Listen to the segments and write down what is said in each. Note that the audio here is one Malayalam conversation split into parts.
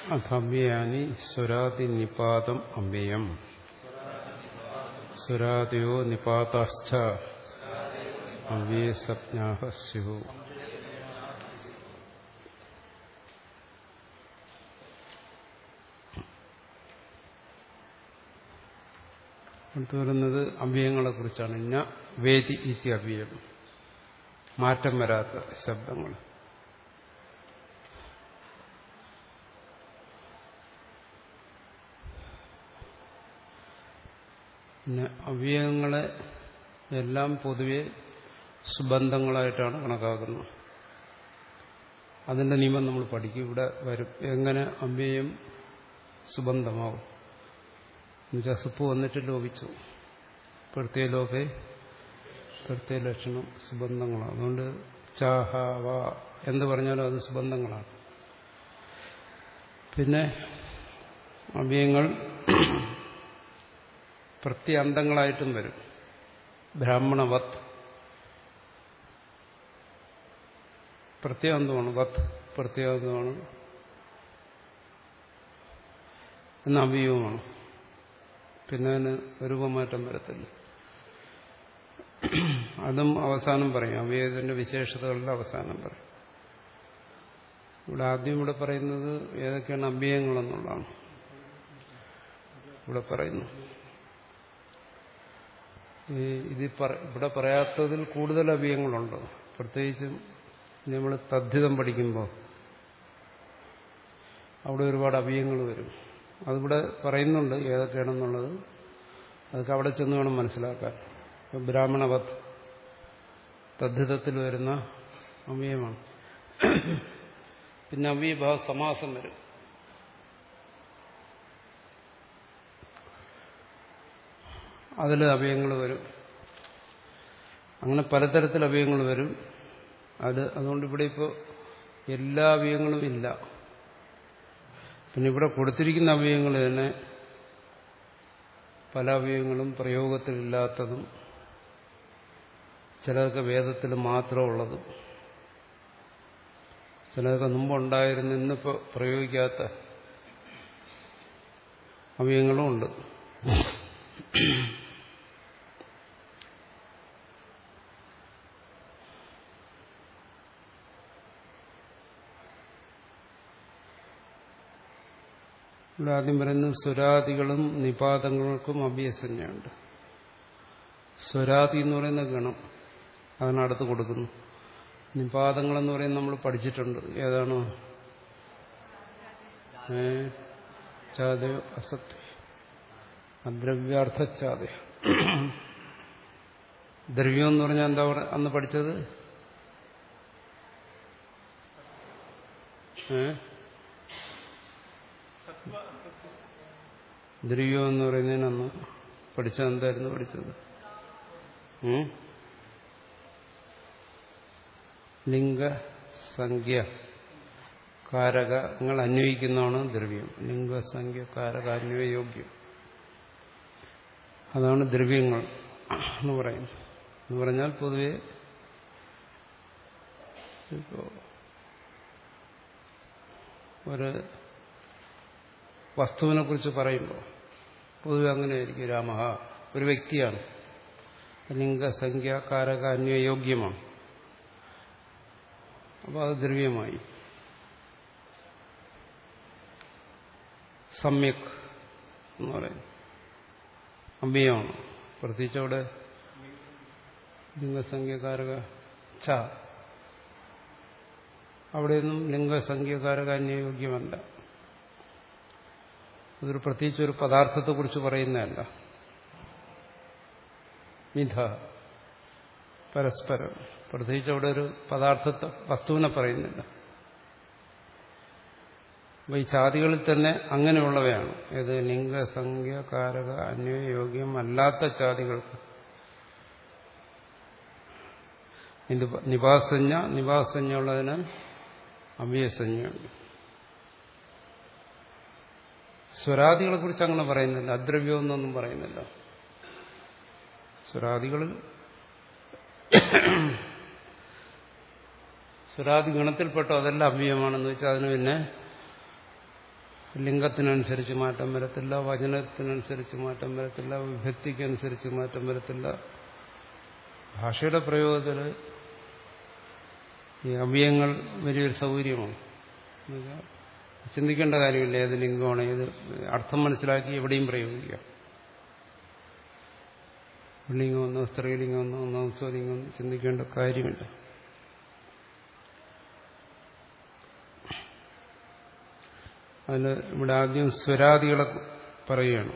അഥവ്യാനി സ്വരാതി നിപാതം അവ്യയം സ്വരാതയോ നിപാതാശ്ച അവ്യസജ്ഞാഹ സ്യു അടുത്ത് വരുന്നത് അവ്യയങ്ങളെ കുറിച്ചാണ് ഇന്ന വേദി ഇത്യ അവ്യയം മാറ്റം വരാത്ത ശബ്ദങ്ങൾ പിന്നെ അവ്യയങ്ങളെ എല്ലാം പൊതുവെ സുബന്ധങ്ങളായിട്ടാണ് കണക്കാക്കുന്നത് അതിന്റെ നിയമം നമ്മൾ പഠിക്കും ഇവിടെ വരും എങ്ങനെ അവ്യയം സുബന്ധമാവും എന്നുവെച്ചാൽ സുപ്പ് വന്നിട്ട് ലോപിച്ചു പ്രത്യേക ലോപേ പ്രത്യേക ലക്ഷണം സുബന്ധങ്ങളാണ് അതുകൊണ്ട് ചാഹ വ എന്ന് പറഞ്ഞാലും അത് സുബന്ധങ്ങളാണ് പിന്നെ അവ്യയങ്ങൾ പ്രത്യന്തങ്ങളായിട്ടും വരും ബ്രാഹ്മണവത് പ്രത്യാന്തമാണ് വത് പ്രത്യാന്തമാണ് എന്ന അവ്യയവുമാണ് പിന്നെ അതിന് രൂപമാറ്റം വരത്തില്ല അതും അവസാനം പറയും അവയതിന്റെ വിശേഷതകളുടെ അവസാനം പറയും ഇവിടെ ആദ്യം ഇവിടെ പറയുന്നത് ഏതൊക്കെയാണ് അവ്യയങ്ങളെന്നുള്ളതാണ് ഇവിടെ പറയുന്നു ഈ ഇത് ഇവിടെ പറയാത്തതിൽ കൂടുതൽ അവ്യയങ്ങളുണ്ട് പ്രത്യേകിച്ചും നമ്മൾ തദ്ധിതം പഠിക്കുമ്പോൾ അവിടെ ഒരുപാട് അവ്യയങ്ങൾ വരും അതിവിടെ പറയുന്നുണ്ട് ഏതൊക്കെയാണെന്നുള്ളത് അതൊക്കെ അവിടെ ചെന്ന് വേണം മനസ്സിലാക്കാൻ ബ്രാഹ്മണവത് തദ്ധിതത്തിൽ വരുന്ന അവ്യയമാണ് പിന്നെ അവ്യഭാവ സമാസം വരും അതിൽ അവയങ്ങൾ വരും അങ്ങനെ പലതരത്തിൽ അവയങ്ങൾ വരും അത് അതുകൊണ്ട് ഇവിടെ ഇപ്പോൾ എല്ലാ അവയങ്ങളും ഇല്ല പിന്നെ ഇവിടെ കൊടുത്തിരിക്കുന്ന അവയവങ്ങൾ തന്നെ പല അവയവങ്ങളും പ്രയോഗത്തിലില്ലാത്തതും ചിലതൊക്കെ വേദത്തിൽ മാത്രമുള്ളതും ചിലതൊക്കെ മുമ്പുണ്ടായിരുന്ന ഇന്നിപ്പോൾ പ്രയോഗിക്കാത്ത അവയവങ്ങളും ഉണ്ട് ഇവിടെ ആദ്യം പറയുന്നത് സ്വരാദികളും നിപാതങ്ങൾക്കും അഭ്യസനയുണ്ട് സ്വരാതി എന്ന് പറയുന്ന ഗണം അതാണ് അടുത്ത് കൊടുക്കുന്നു നിപാതങ്ങളെന്ന് പറയുന്നത് നമ്മൾ പഠിച്ചിട്ടുണ്ട് ഏതാണ് ഏ ചാതയോ അസത്യ അദ്രവ്യാർത്ഥ ചാതയ ദ്രവ്യം എന്ന് പറഞ്ഞാൽ എന്താ അന്ന് പഠിച്ചത് ഏ ദ്രവ്യം എന്ന് പറയുന്നതിനന്ന് പഠിച്ചത് എന്തായിരുന്നു പഠിച്ചത് ലിംഗസംഖ്യ കാരകങ്ങൾ അന്വയിക്കുന്നതാണ് ദ്രവ്യം ലിംഗസംഖ്യ കാരക അന്വയോഗ്യം അതാണ് ദ്രവ്യങ്ങൾ എന്ന് പറയുന്നത് എന്ന് പറഞ്ഞാൽ പൊതുവെ ഇപ്പോ ഒരു വസ്തുവിനെ കുറിച്ച് പറയുമ്പോൾ പൊതുവെ അങ്ങനെയായിരിക്കും രാമ ഒരു വ്യക്തിയാണ് ലിംഗസംഖ്യ കാരക അന്വയോഗ്യമാണ് അപ്പോൾ അത് ദ്രവ്യമായി സമ്യക് എന്ന് പറയുന്നു അമ്പിയമാണ് പ്രത്യേകിച്ച് അവിടെ ലിംഗസംഖ്യകാരക ച അവിടെയൊന്നും ലിംഗസംഖ്യകാരക അന്യയോഗ്യമല്ല അതൊരു പ്രത്യേകിച്ച് ഒരു പദാർത്ഥത്തെക്കുറിച്ച് പറയുന്നതല്ല മിഥ പരസ്പരം പ്രത്യേകിച്ച് അവിടെ ഒരു പദാർത്ഥത്തെ വസ്തുവിനെ പറയുന്നില്ല അപ്പൊ ഈ ജാതികളിൽ തന്നെ അങ്ങനെയുള്ളവയാണ് ഏത് ലിംഗസംഖ്യ കാരക അന്വയോഗ്യം അല്ലാത്ത ജാതികൾക്ക് നിവാസഞ്ജ നിവാസഞ്ജ ഉള്ളതിന് അവ്യസഞ്ജയുണ്ട് സ്വരാദികളെ കുറിച്ച് അങ്ങനെ പറയുന്നില്ല അദ്രവ്യമെന്നൊന്നും പറയുന്നില്ല സ്വരാദികളിൽ സ്വരാദി ഗണത്തിൽപ്പെട്ടോ അതെല്ലാം അവ്യയമാണെന്ന് വെച്ചാൽ അതിന് പിന്നെ ലിംഗത്തിനനുസരിച്ച് മാറ്റം വരത്തില്ല വചനത്തിനനുസരിച്ച് മാറ്റം വരത്തില്ല വിഭക്തിക്കനുസരിച്ച് മാറ്റം വരത്തില്ല ഭാഷയുടെ പ്രയോഗത്തിൽ ഈ അവ്യയങ്ങൾ വലിയൊരു സൗകര്യമാണ് എന്നുവെച്ചാൽ ചിന്തിക്കേണ്ട കാര്യമില്ല ഏത് ലിംഗമാണ് ഏത് അർത്ഥം മനസ്സിലാക്കി എവിടെയും പ്രയോഗിക്കാം പുള്ളിംഗമെന്നോ സ്ത്രീലിംഗമെന്നോ നവസ്വലിംഗമെന്നോ ചിന്തിക്കേണ്ട കാര്യമില്ല അതിൽ ഇവിടെ ആദ്യം സ്വരാദികളെ പറയുകയാണ്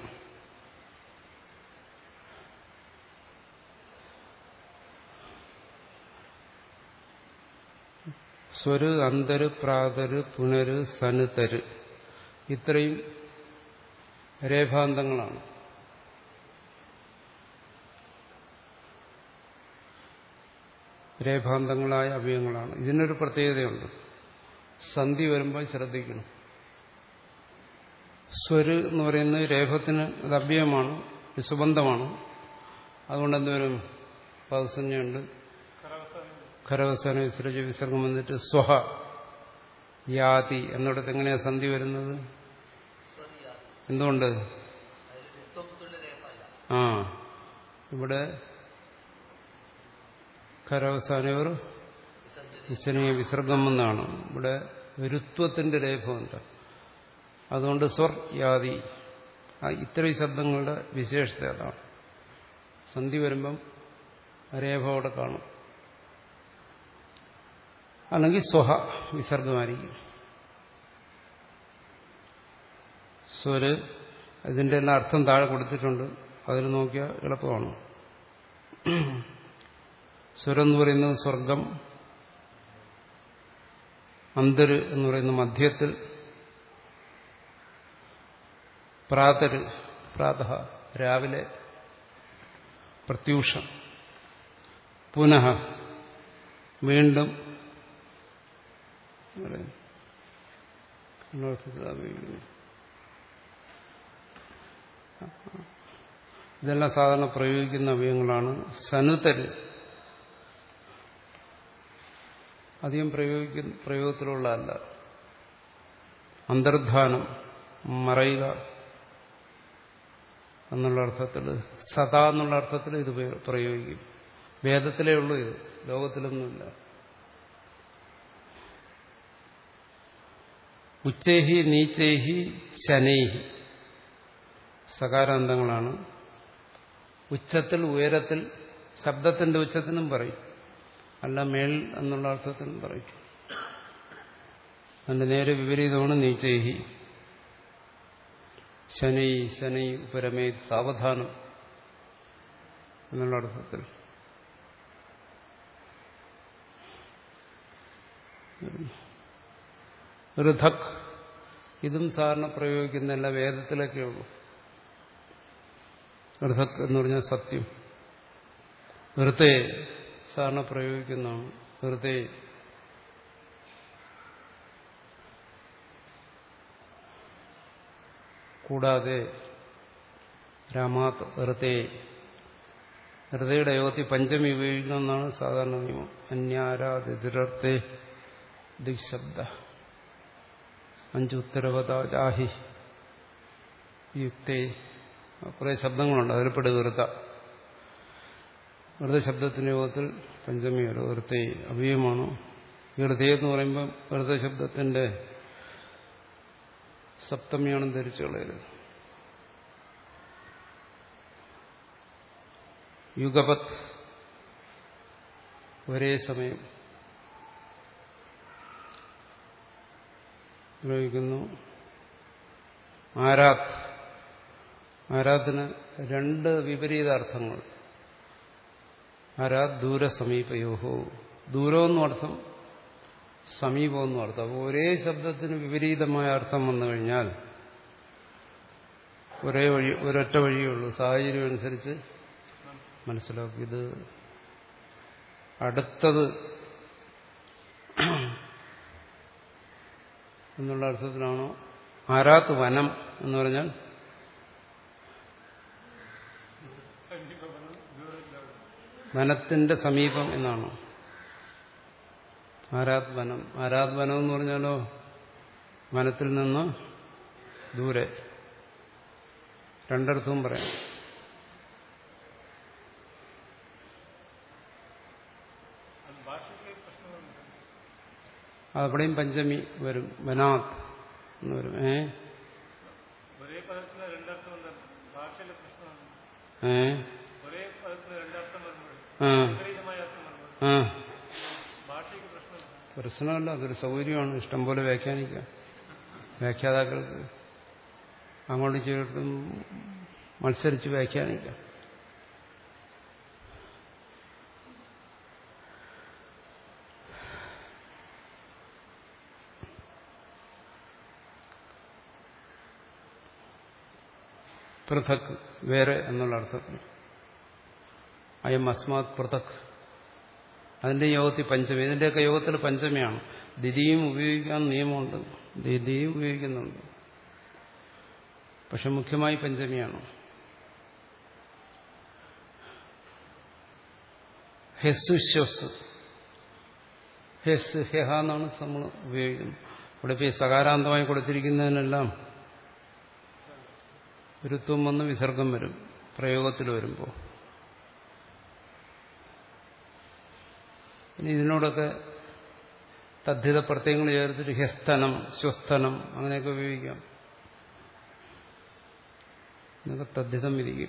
സ്വര് അന്തര് പ്രാതര് പുനര് സനുതര് ഇത്രയും രേഖാന്തങ്ങളാണ് രേഖാന്തങ്ങളായ അവയവങ്ങളാണ് ഇതിനൊരു പ്രത്യേകതയുണ്ട് സന്ധി വരുമ്പോൾ ശ്രദ്ധിക്കണം സ്വര് എന്ന് പറയുന്നത് രേഖത്തിന് അത് അവ്യയമാണ് സുബന്ധമാണ് അതുകൊണ്ട് എന്തോരും പദസഞ്ജയുണ്ട് ഖരവസാന വിസർജ വിസർഗം വന്നിട്ട് സ്വഹ യാതി എന്നിടത്ത് എങ്ങനെയാ സന്ധി വരുന്നത് എന്തുകൊണ്ട് ആ ഇവിടെ ഖരവസാനവർ വിസനീയ വിസർഗം എന്നാണ് ഇവിടെ രുത്വത്തിന്റെ രേഖമുണ്ട് അതുകൊണ്ട് സ്വർ യാതി ഇത്രയും ശബ്ദങ്ങളുടെ വിശേഷത അതാണ് സന്ധി വരുമ്പം രേഖ അവിടെ കാണും അല്ലെങ്കിൽ സ്വഹ വിസർഗമായിരിക്കും സ്വര് ഇതിന്റെ എല്ലാം അർത്ഥം താഴെ കൊടുത്തിട്ടുണ്ട് അതിൽ നോക്കിയാൽ എളുപ്പമാണ് സ്വരം എന്ന് പറയുന്നത് സ്വർഗം അന്തര് എന്ന് പറയുന്നത് മധ്യത്തിൽ പ്രാതര് പ്രാത രാവിലെ പ്രത്യൂഷം പുനഃ വീണ്ടും ഇതെല്ലാം സാധാരണ പ്രയോഗിക്കുന്ന അവയവങ്ങളാണ് സനുതര് അധികം പ്രയോഗിക്കുന്ന പ്രയോഗത്തിലുള്ളതല്ല അന്തർധാനം മറയുക എന്നുള്ള അർത്ഥത്തിൽ സദാ എന്നുള്ള അർത്ഥത്തിൽ ഇത് പ്രയോഗിക്കും വേദത്തിലേ ഉള്ളൂ ഇത് ലോകത്തിലൊന്നുമില്ല ഉച്ചേഹി നീച്ചേഹി ശനൈഹി സകാരാന്തങ്ങളാണ് ഉച്ചത്തിൽ ഉയരത്തിൽ ശബ്ദത്തിന്റെ ഉച്ചത്തിനും പറയും അല്ല മേൽ എന്നുള്ള അർത്ഥത്തിനും പറയും അതിന്റെ നേരെ വിപരീതമാണ് നീച്ചേഹി ശനൈ ശനൈ ഉപരമേ സാവധാനം എന്നുള്ള അർത്ഥത്തിൽ ഋഥക് ഇതും സാധാരണ പ്രയോഗിക്കുന്നില്ല വേദത്തിലൊക്കെ ഉള്ളൂ ഋഥക് എന്ന് പറഞ്ഞാൽ സത്യം വെറുതെ സാധാരണ പ്രയോഗിക്കുന്നതാണ് വെറുതെ കൂടാതെ രാമാത് വെറുതെ ഹൃദയുടെ യോഗത്തിൽ പഞ്ചമി ഉപയോഗിക്കണമെന്നാണ് സാധാരണ നിയമം അന്യാരാതിരർത്ഥേ ദിശബ്ദ അഞ്ചുത്തരവതാഹി യുക്തേ കുറെ ശബ്ദങ്ങളുണ്ട് അതിൽ പെടുക വെറുത വെറുതെ ശബ്ദത്തിന്റെ യോഗത്തിൽ പഞ്ചമി വരും വെറുതെ അവ്യയമാണ് വെറുതെ എന്ന് പറയുമ്പോൾ വെറുതെ ശബ്ദത്തിന്റെ സപ്തമിയാണെന്ന് ധരിച്ചു കളയരുത് യുഗപത് ഒരേ സമയം ഉപയോഗിക്കുന്നു ആരാത് ആരാത്തിന് രണ്ട് വിപരീതാർത്ഥങ്ങൾ ആരാത് ദൂരസമീപയോഹോ ദൂരമെന്നും അർത്ഥം സമീപമെന്നും അർത്ഥം അപ്പോൾ ഒരേ ശബ്ദത്തിന് വിപരീതമായ അർത്ഥം വന്നു കഴിഞ്ഞാൽ ഒരേ വഴി ഒരൊറ്റ വഴിയേ ഉള്ളൂ സാഹചര്യം അനുസരിച്ച് മനസ്സിലാക്കും ഇത് അടുത്തത് എന്നുള്ള അർത്ഥത്തിലാണോ ആരാത്ത് വനം എന്ന് പറഞ്ഞാൽ വനത്തിന്റെ സമീപം എന്നാണോ ആരാത് വനം ആരാത് വനം എന്ന് പറഞ്ഞാലോ വനത്തിൽ നിന്ന് ദൂരെ രണ്ടിടത്തും പറയാം അത് ഭാഷയ്ക്ക് പ്രശ്നമൊന്നുമില്ല അവിടെയും പഞ്ചമി വരും വനാത് എന്ന് വരും ഏ ഒരേ പദത്തിന് രണ്ടർത്ഥം എന്താണ് ഭാഷയിലെ പ്രശ്നമാണ് ഏ ഒരേ പദത്തിന് രണ്ടർത്ഥം വരുമ്പോൾ ആ വിപരീതമായ അർത്ഥം വരുമ്പോൾ ആ ഭാഷയ്ക്ക് പ്രശ്നമില്ല പ്രശ്നമല്ല അതൊരു സൗകര്യമാണ് ഇഷ്ടംപോലെ വ്യാഖ്യാനിക്കാം വ്യാഖ്യാതാക്കൾക്ക് അങ്ങോട്ട് ചേർത്തും മത്സരിച്ച് വ്യാഖ്യാനിക്കാം പൃഥക് വേറെ എന്നുള്ള അർത്ഥത്തിൽ അയം അസ്മാത് പൃഥക് അതിന്റെ യോഗത്തിൽ പഞ്ചമി ഇതിന്റെയൊക്കെ യോഗത്തിൽ പഞ്ചമിയാണ് ദിതിയും ഉപയോഗിക്കാൻ നിയമമുണ്ട് ദിതിയും ഉപയോഗിക്കുന്നുണ്ട് പക്ഷെ മുഖ്യമായി പഞ്ചമിയാണ് ഹെസ് ശ്വസ് ഹെസ് ഹെഹ എന്നാണ് നമ്മൾ ഉപയോഗിക്കുന്നത് ഇവിടെ ഇപ്പോൾ ഈ സകാരാന്തമായി കൊടുത്തിരിക്കുന്നതിനെല്ലാം ഒരുത്വം വന്ന് വിസർഗം വരും പ്രയോഗത്തിൽ വരുമ്പോൾ ഇനി ഇതിനോടൊക്കെ തദ്ധിത പ്രത്യയങ്ങൾ ചേർത്തിട്ട് ഹ്യസ്തനം സ്വസ്ഥനം അങ്ങനെയൊക്കെ ഉപയോഗിക്കാം എന്നൊക്കെ തദ്ധിതം വിധിക്കും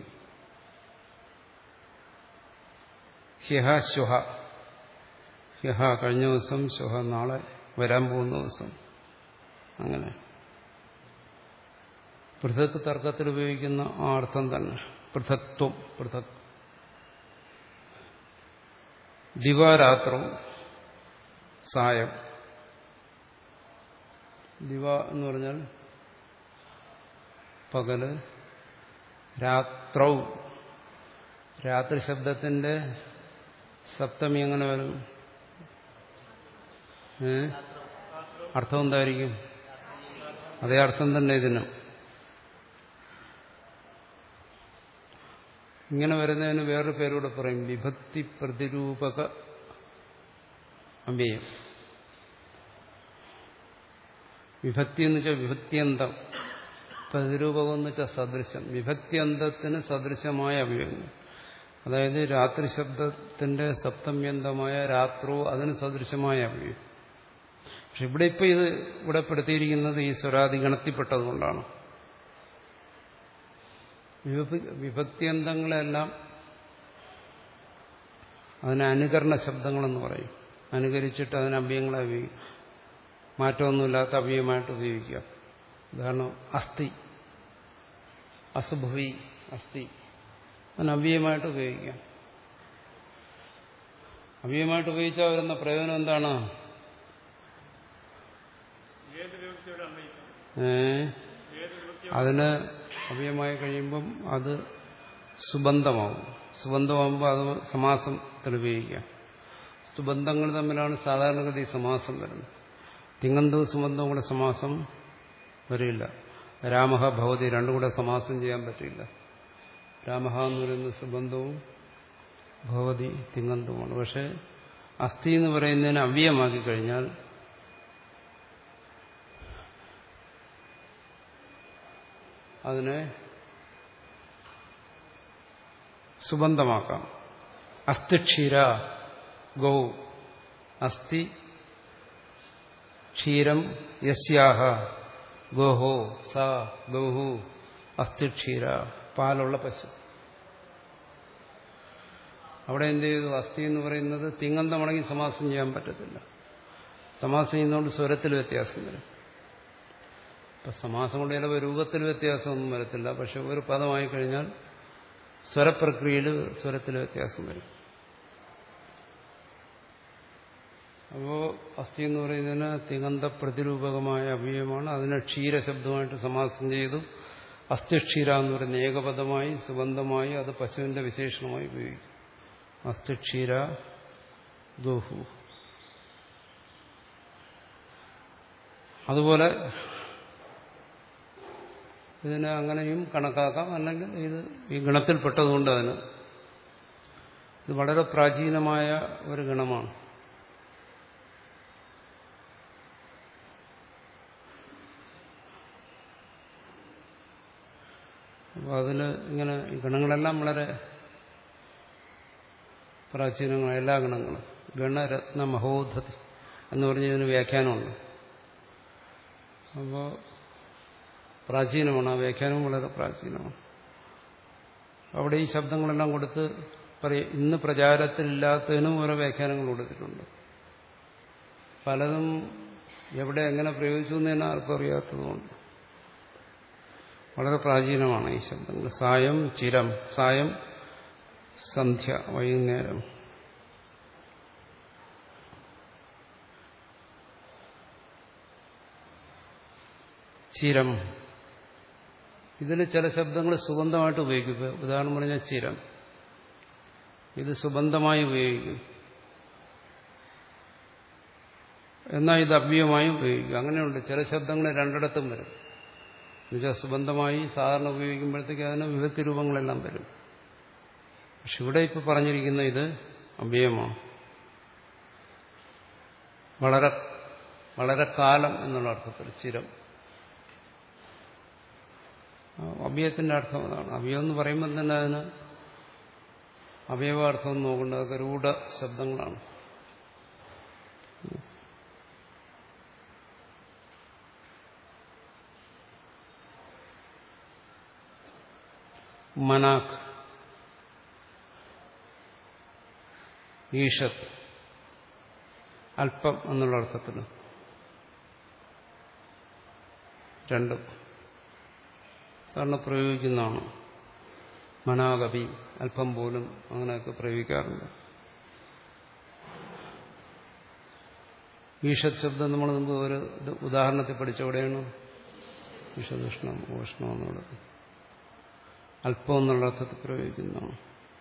ഹ്യഹ ശ്വഹ ഹ്യഹ കഴിഞ്ഞ ദിവസം ശ്വഹ നാളെ വരാൻ പോകുന്ന ദിവസം അങ്ങനെ പൃഥക് തർക്കത്തിൽ ഉപയോഗിക്കുന്ന ആ അർത്ഥം തന്നെ പൃഥക്ത്വം പൃഥക് ദിവാരാത്രം സായം ദിവ എന്ന് പറഞ്ഞാൽ പകല് രാത്രൗ രാത്രി ശബ്ദത്തിന്റെ സപ്തമി എങ്ങനെ വരും ഏ അർത്ഥം എന്തായിരിക്കും അതേ അർത്ഥം തന്നെ ഇതിനും ഇങ്ങനെ വരുന്നതിന് വേറൊരു പേരൂടെ പറയും വിഭക്തി പ്രതിരൂപക അവ്യയം വിഭക്തി എന്ന് വെച്ചാൽ വിഭക്തിയന്തം പ്രതിരൂപകം എന്ന് വെച്ചാൽ സദൃശം വിഭക്തിയന്തത്തിന് സദൃശമായ അവയവങ്ങൾ അതായത് രാത്രി ശബ്ദത്തിന്റെ സപ്തമ്യന്തമായ രാത്രോ അതിന് സദൃശമായ അവയവം പക്ഷെ ഇവിടെ ഇപ്പൊ ഇത് ഇവിടെ പെടുത്തിയിരിക്കുന്നത് ഈ സ്വരാദി ഗണത്തിൽപ്പെട്ടതുകൊണ്ടാണ് വിഭക്തിയന്തങ്ങളെല്ലാം അതിന് അനുകരണ ശബ്ദങ്ങളെന്ന് പറയും അനുകരിച്ചിട്ട് അതിന് അവ്യയങ്ങളെ ഉപയോഗിക്കും മാറ്റമൊന്നുമില്ലാത്ത അവ്യയമായിട്ട് ഉപയോഗിക്കുക ഉദാഹരണം അസ്ഥി അസുഭവി അസ്ഥി അതിന് അവ്യയമായിട്ട് ഉപയോഗിക്കാം അവ്യയമായിട്ട് ഉപയോഗിച്ചാൽ വരുന്ന പ്രയോജനം എന്താണ് ഏത് വിഭക്തിയോട് അന്വയിക്കാം ഏ ഏത് വിഭക്തി അതിന് അവ്യയമായി കഴിയുമ്പം അത് സുബന്ധമാവും സുബന്ധമാകുമ്പോൾ അത് സമാസത്തിൽ ഉപയോഗിക്കാം സുബന്ധങ്ങൾ തമ്മിലാണ് സാധാരണഗതി സമാസം വരുന്നത് തിങ്ങന്തവും സുബന്ധവും കൂടെ സമാസം വരില്ല രാമഹ ഭവതി രണ്ടും കൂടെ സമാസം ചെയ്യാൻ പറ്റില്ല രാമഹ എന്ന് പറയുന്ന സുബന്ധവും ഭവതി തിങ്ങന്തവുമാണ് പക്ഷെ അസ്ഥി എന്ന് പറയുന്നതിനെ അവ്യയമാക്കി കഴിഞ്ഞാൽ അതിനെ സുബന്ധമാക്കാം അസ്ഥിക്ഷീര ഗൗ അസ്ഥി ക്ഷീരം യസ്യാഹ ഗോഹോ സ ഗൗഹു അസ്ഥിക്ഷീര പാലുള്ള പശു അവിടെ എന്ത് ചെയ്തു അസ്ഥി എന്ന് പറയുന്നത് തിങ്ങന്തമടങ്ങി സമാസം ചെയ്യാൻ പറ്റത്തില്ല സമാസം ചെയ്യുന്നതുകൊണ്ട് സ്വരത്തിൽ വ്യത്യാസം വരും ഇപ്പൊ സമാസം കൊണ്ട് ചിലപ്പോൾ രൂപത്തിൽ വ്യത്യാസമൊന്നും വരത്തില്ല പക്ഷെ ഒരു പദമായി കഴിഞ്ഞാൽ സ്വരപ്രക്രിയയിൽ സ്വരത്തിൽ വ്യത്യാസം വരും അപ്പോൾ അസ്ഥി എന്ന് പറയുന്നതിന് തികന്ത പ്രതിരൂപകമായ അവയവമാണ് അതിനെ ക്ഷീരശബ്ദമായിട്ട് സമാസം ചെയ്തു അസ്ഥിക്ഷീര എന്ന് പറയുന്ന ഏകപദമായി സുഗന്ധമായി അത് പശുവിന്റെ വിശേഷണമായി ഉപയോഗിക്കും അസ്ഥിക്ഷീര ഗോഹു അതുപോലെ ഇതിനെ അങ്ങനെയും കണക്കാക്കാം അല്ലെങ്കിൽ ഇത് ഈ ഗണത്തിൽപ്പെട്ടതുകൊണ്ട് അതിന് ഇത് വളരെ പ്രാചീനമായ ഒരു ഗണമാണ് അപ്പോൾ അതിൽ ഇങ്ങനെ ഈ ഗണങ്ങളെല്ലാം വളരെ പ്രാചീനങ്ങളായ എല്ലാ ഗണങ്ങളും ഗണരത്ന മഹോധതി എന്ന് പറഞ്ഞതിന് വ്യാഖ്യാനമുണ്ട് അപ്പോൾ പ്രാചീനമാണ് ആ വ്യാഖ്യാനവും വളരെ പ്രാചീനമാണ് അവിടെ ഈ ശബ്ദങ്ങളെല്ലാം കൊടുത്ത് പറയ- ഇന്ന് പ്രചാരത്തിലില്ലാത്തതിനും ഓരോ വ്യാഖ്യാനങ്ങൾ കൊടുത്തിട്ടുണ്ട് പലതും എവിടെ എങ്ങനെ പ്രയോഗിച്ചു എന്ന് തന്നെ ആർക്കും അറിയാത്തതുകൊണ്ട് വളരെ പ്രാചീനമാണ് ഈ ശബ്ദങ്ങൾ സായം ചിരം സായം സന്ധ്യ വൈകുന്നേരം ചിരം ഇതിൽ ചില ശബ്ദങ്ങൾ സുഗന്ധമായിട്ട് ഉപയോഗിക്കും ഇപ്പൊ ഉദാഹരണം പറഞ്ഞാൽ ചിരം ഇത് സുഗന്ധമായി ഉപയോഗിക്കും എന്നാൽ ഇത് അവ്യയമായും ഉപയോഗിക്കും അങ്ങനെയുണ്ട് ചില ശബ്ദങ്ങൾ രണ്ടിടത്തും വരും എന്നുവെച്ചാൽ സുബന്ധമായി സാധാരണ ഉപയോഗിക്കുമ്പോഴത്തേക്ക് അതിന് വിഭക്തി രൂപങ്ങളെല്ലാം വരും പക്ഷെ ഇവിടെ ഇപ്പോൾ പറഞ്ഞിരിക്കുന്ന ഇത് അവ്യയമാണ് വളരെ വളരെ കാലം എന്നുള്ള അർത്ഥത്തിൽ ചിരം അവ്യയത്തിന്റെ അർത്ഥം അതാണ് അവ്യയം എന്ന് പറയുമ്പോൾ തന്നെ അതിന് അവയവാർത്ഥം നോക്കേണ്ടത് അതൊക്കെ രൂഢ ശബ്ദങ്ങളാണ് മനാഖ് ഈഷത്ത് അല്പം എന്നുള്ള അർത്ഥത്തിൽ രണ്ടും സാധാരണ പ്രയോഗിക്കുന്നതാണ് മനാകവി അല്പം പോലും അങ്ങനെയൊക്കെ പ്രയോഗിക്കാറുണ്ട് ഈഷത് ശബ്ദം നമ്മൾ മുമ്പ് ഒരു ഇത് ഉദാഹരണത്തിൽ പഠിച്ചവിടെയാണ് ഈഷദുഷ്ണം ഉഷ്ണം എന്നുള്ളത് അല്പം എന്നുള്ള അർത്ഥത്തിൽ പ്രയോഗിക്കുന്നതാണ്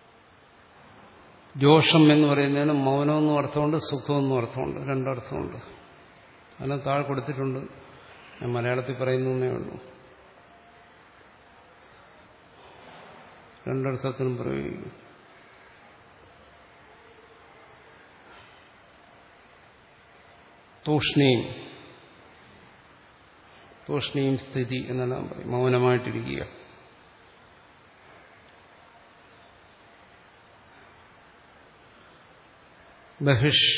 ജോഷം എന്ന് പറയുന്നതിന് മൗനമെന്നും അർത്ഥമുണ്ട് സുഖമെന്നും അർത്ഥമുണ്ട് രണ്ടർത്ഥമുണ്ട് അതിന് താഴെ കൊടുത്തിട്ടുണ്ട് ഞാൻ മലയാളത്തിൽ പറയുന്നേ ഉള്ളൂ രണ്ടർത്ഥത്തിനും പ്രയോഗിക്കും തൂഷ്ണീം തൂഷ്ണീം സ്ഥിതി എന്നെല്ലാം പറയും മൗനമായിട്ടിരിക്കുക ബഹിഷ്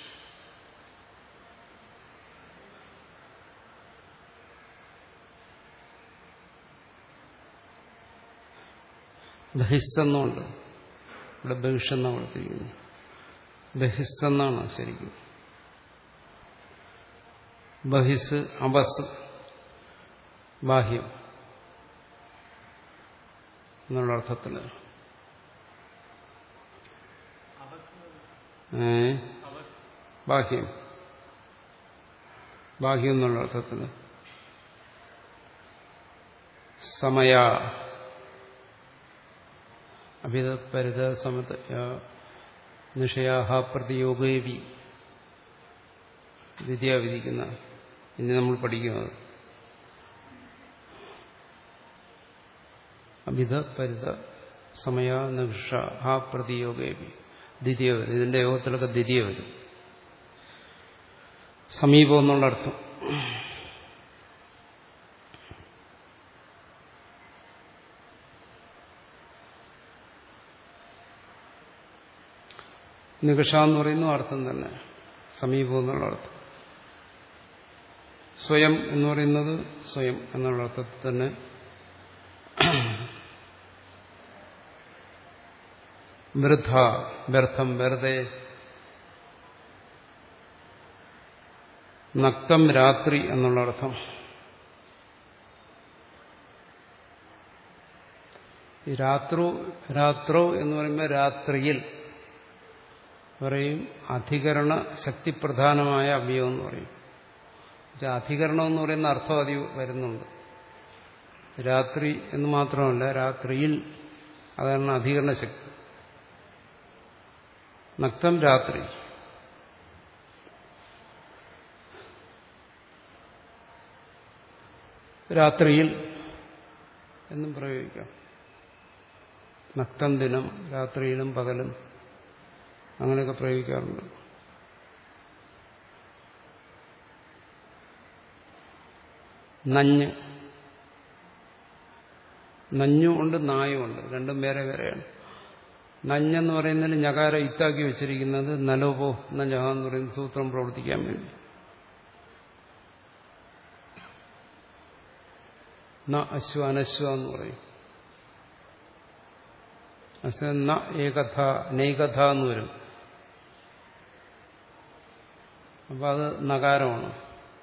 ബഹിസ്സെന്നുണ്ട് ഇവിടെ ബഹിഷെന്നാണ് കൊടുത്തിരിക്കുന്നത് ബഹിസ്സെന്നാണ് ശരിക്കും ബഹിസ് അബസ് ബാഹ്യം എന്നുള്ള അർത്ഥത്തിൽ ഏ ബാഹ്യം ബാഹ്യം എന്നുള്ള അർത്ഥത്തിൽ സമയ അഭിതപരിത സമത നിഷയാഹ പ്രതിയോഗേവി ദ്വിതീയ വിധിക്കുന്ന ഇനി നമ്മൾ പഠിക്കുന്നത് അഭിത പരിത സമയ നിഷ ആ പ്രതിയോഗേവി ദ്വിതീയ വരും ഇതിന്റെ യോഗത്തിലൊക്കെ ദ്വിതീയ വരും സമീപം എന്നുള്ള അർത്ഥം നികഷ എന്ന് പറയുന്ന അർത്ഥം തന്നെ സമീപം എന്നുള്ള അർത്ഥം സ്വയം എന്ന് പറയുന്നത് സ്വയം എന്നുള്ള അർത്ഥത്തിൽ തന്നെ വൃദ്ധ വ്യർത്ഥം വെറുതെ നക്തം രാത്രി എന്നുള്ള അർത്ഥം ഈ രാത്രോ രാത്രോ എന്ന് പറയുമ്പോൾ രാത്രിയിൽ പറയും അധികരണ ശക്തിപ്രധാനമായ അവയവം എന്ന് പറയും അധികരണം എന്ന് പറയുന്ന അർത്ഥം അതി വരുന്നുണ്ട് രാത്രി എന്ന് മാത്രമല്ല രാത്രിയിൽ അതാണ് അധികരണ ശക്തി നക്തം രാത്രി രാത്രിയിൽ എന്നും പ്രയോഗിക്കാം നക്തം ദിനം രാത്രിയിലും പകലും അങ്ങനെയൊക്കെ പ്രയോഗിക്കാറുണ്ട് നഞ്ഞ് നഞ്ഞും ഉണ്ട് നായും ഉണ്ട് രണ്ടും വേറെ വേറെയാണ് നഞ്ഞെന്ന് പറയുന്നതിന് ഞകാര ഇത്താക്കി വെച്ചിരിക്കുന്നത് നലോപോ എന്ന ഞക എന്ന് പറയുന്ന സൂത്രം പ്രവർത്തിക്കാൻ വേണ്ടി ന അശ്വ അനശ്വ എന്ന് പറയും അശ്വ ന ഏകഥ നൈകഥ എന്ന് വരും അപ്പൊ അത് നകാരമാണ്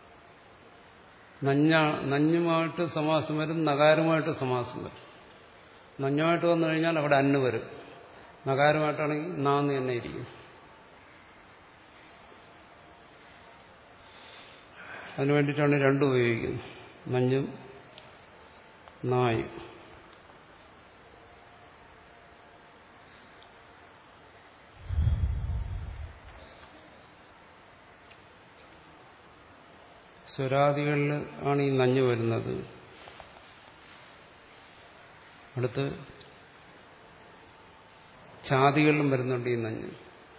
നഞ്ഞ നഞ്ഞുമായിട്ട് സമാസം വരും നകാരമായിട്ട് സമാസം വരും നഞ്ഞുമായിട്ട് വന്നു കഴിഞ്ഞാൽ അവിടെ അന്ന് വരും നകാരമായിട്ടാണെങ്കിൽ നാന്ന് തന്നെ ഇരിക്കും അതിനു വേണ്ടിയിട്ടാണ് രണ്ടും ഉപയോഗിക്കുന്നത് നഞ്ഞും നായും സ്വരാദികളിൽ ആണ് ഈ നഞ്ഞു വരുന്നത് അടുത്ത് ചാതികളിലും വരുന്നുണ്ട് ഈ നഞ്ഞ്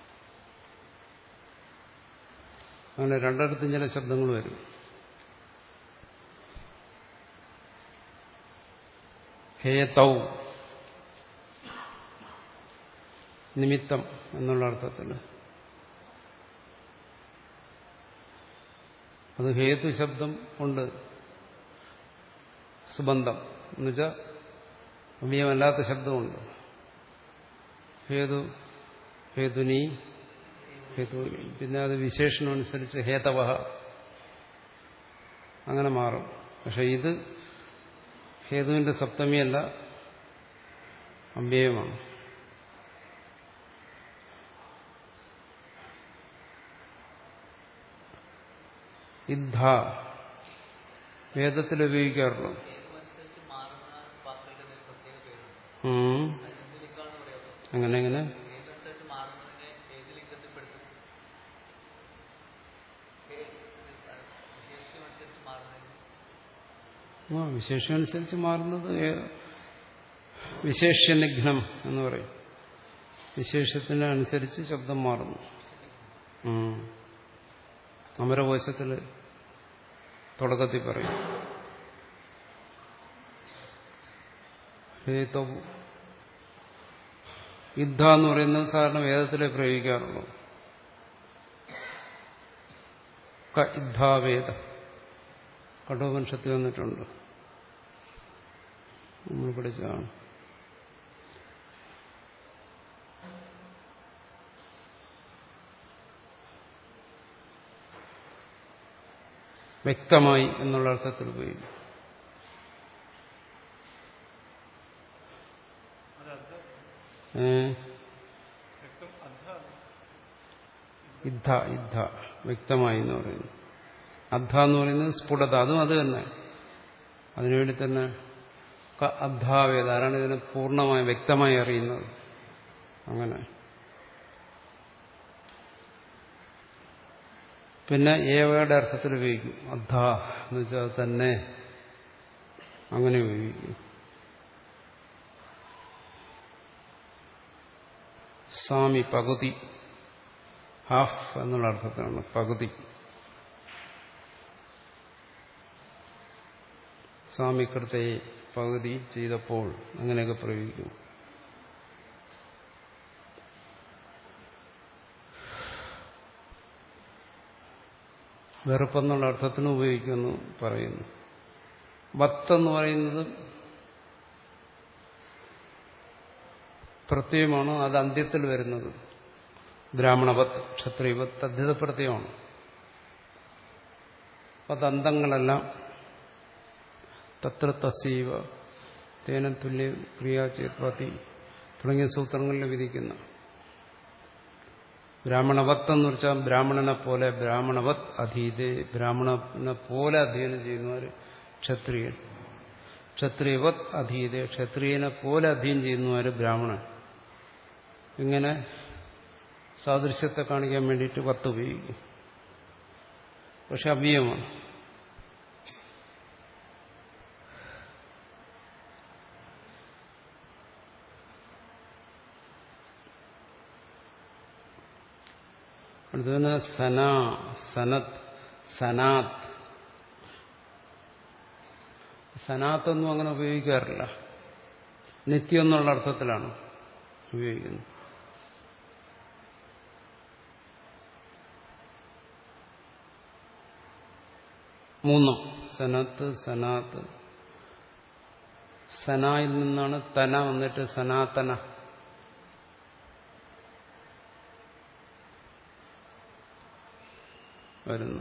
അങ്ങനെ രണ്ടിടത്തും ചില ശബ്ദങ്ങൾ വരും ഹേതൗ നിമിത്തം എന്നുള്ള അർത്ഥത്തിൽ അത് ഹേതു ശബ്ദം ഉണ്ട് സുബന്ധം എന്നുവെച്ചാൽ അവ്യമല്ലാത്ത ശബ്ദമുണ്ട് ഹേതു ഹേതുനി ഹേതു പിന്നെ അത് വിശേഷണം അനുസരിച്ച് ഹേതവ അങ്ങനെ മാറും പക്ഷെ ഇത് ഹേതുവിന്റെ സപ്തമിയല്ല അമ്പ്യയമാണ് ഇദ്ധ വേദത്തിൽ ഉപയോഗിക്കാറുള്ളൂ ഏതുമനുസരിച്ച് മാറുന്ന വാക്കുകളുടെ ഒരു പ്രത്യേക പേരുണ്ട് ഉം. അതിന്റെ ലിംഗമാണെന്ന് പറയാമോ അങ്ങനെ എങ്ങനെ ഏതനുസരിച്ച് മാറുന്നതിനെ ഏത് ലിംഗത്തിൽപ്പെടുത്തും ഏ- വിശേഷമനുസരിച്ച് മാറുന്നതിന് ആ വിശേഷം അനുസരിച്ച് മാറുന്നത് ഏ- വിശേഷ്യനിഘ്നം എന്ന് പറയും വിശേഷത്തിനനുസരിച്ച് ശബ്ദം മാറുന്നു ഉം. അമരകോശത്തിൽ തുടക്കത്തിൽ പറയും ഹേതവു യുദ്ധ എന്ന് പറയുന്നത് സാധാരണ വേദത്തിലെ പ്രയോഗിക്കാറുള്ളൂ ക യുദ്ധാവേദ കഠോപനിഷത്തിൽ വന്നിട്ടുണ്ട് നമ്മൾ പഠിച്ചതാണ് വ്യക്തമായി എന്നുള്ള അർത്ഥത്തിൽ ഉപയോഗിക്കും അത് അർത്ഥ ഏ വ്യക്തം അർത്ഥ യുദ്ധ യുദ്ധ വ്യക്തമായി എന്ന് പറയുന്നു അദ്ധ എന്ന് പറയുന്നത് സ്ഫുടത അതും അത് തന്നെ അതിനുവേണ്ടി തന്നെ ക അദ്ധാവേദ ആരാണ് ഇതിനെ പൂർണ്ണമായി വ്യക്തമായി അറിയുന്നത് അങ്ങനെ പിന്നെ ഏവയുടെ അർത്ഥത്തിൽ ഉപയോഗിക്കും അദ്ധ എന്ന് വെച്ചാൽ അത് തന്നെ അങ്ങനെ ഉപയോഗിക്കും സ്വാമി പകുതി ഹാഫ് എന്നുള്ള അർത്ഥത്തിലാണ് പകുതി സ്വാമിക്കൃത്തെ പകുതി ചെയ്തപ്പോൾ അങ്ങനെയൊക്കെ പ്രയോഗിക്കും വെറുപ്പെന്നുള്ള അർത്ഥത്തിന് ഉപയോഗിക്കുമെന്ന് പറയുന്നു വത്തെന്ന് പറയുന്നത് പ്രത്യയമാണ് അത് അന്ത്യത്തിൽ വരുന്നത് ബ്രാഹ്മണവത്ത് ക്ഷത്രിയവത്ത് അധ്യത പ്രത്യയമാണ് പദന്തങ്ങളെല്ലാം തത്ര തസീവ തേന തുല്യ ക്രിയാ ചേർപ്പതി തുടങ്ങിയ സൂത്രങ്ങളിൽ വിധിക്കുന്ന ബ്രാഹ്മണവത്ത് എന്ന് വെച്ചാൽ ബ്രാഹ്മണനെ പോലെ ബ്രാഹ്മണവത് അധീതേ ബ്രാഹ്മണനെ പോലെ അധ്യയനം ചെയ്യുന്നവർ ക്ഷത്രിയൻ ക്ഷത്രിയവത് അധീതേ ക്ഷത്രിയനെ പോലെ അധ്യയനം ചെയ്യുന്നവർ ബ്രാഹ്മണൻ ഇങ്ങനെ സാദൃശ്യത്തെ കാണിക്കാൻ വേണ്ടിയിട്ട് വത്ത് ഉപയോഗിക്കും പക്ഷെ അവ്യയമാണ് അടുത്തതിന് സന സനത് സനാത്ത് സനാത്തൊന്നും അങ്ങനെ ഉപയോഗിക്കാറില്ല നിത്യം എന്നുള്ള അർത്ഥത്തിലാണ് ഉപയോഗിക്കുന്നത് മൂന്നും സനത്ത് സനാത്ത് സനായിൽ നിന്നാണ് തന വന്നിട്ട് സനാതന വരുന്നു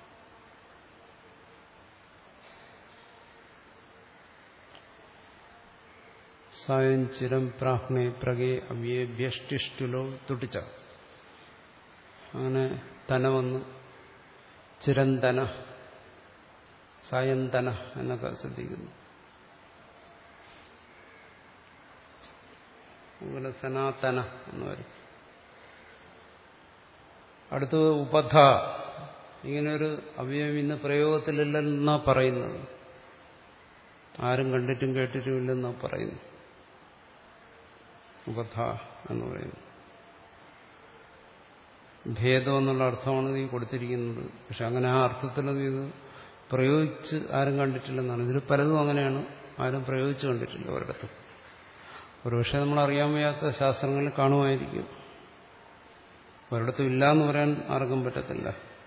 സായം ചിരം പ്രാഹ്ണേ പ്രകേ അവ്യേ വ്യഷ്ടിഷ്ടുലോ തുടിച്ച അങ്ങനെ തന വന്ന് ചിരന്തന സായന്തന എന്നൊക്കെ ശ്രദ്ധിക്കുന്നു അതുപോലെ സനാതന എന്ന് വരും അടുത്തത് ഉപധ ഇങ്ങനൊരു അവയവം ഇന്ന് പ്രയോഗത്തിലില്ലെന്നാ പറയുന്നത് ആരും കണ്ടിട്ടും കേട്ടിട്ടും ഇല്ലെന്നാ പറയുന്നു ഉപധ എന്ന് പറയുന്നു ഭേദം എന്നുള്ള അർത്ഥമാണ് ഈ കൊടുത്തിരിക്കുന്നത് പക്ഷെ അങ്ങനെ ആ അർത്ഥത്തിലൊന്നും ഇത് പ്രയോഗിച്ച് ആരും കണ്ടിട്ടില്ലെന്നാണ് ഇതിൽ പലതും അങ്ങനെയാണ് ആരും പ്രയോഗിച്ച് കണ്ടിട്ടില്ല ഒരിടത്തും ഒരുപക്ഷെ നമ്മൾ അറിയാൻ വയ്യാത്ത ശാസ്ത്രങ്ങളിൽ കാണുമായിരിക്കും ഒരിടത്തും ഇല്ല എന്ന് പറയാൻ ആർക്കും പറ്റത്തില്ല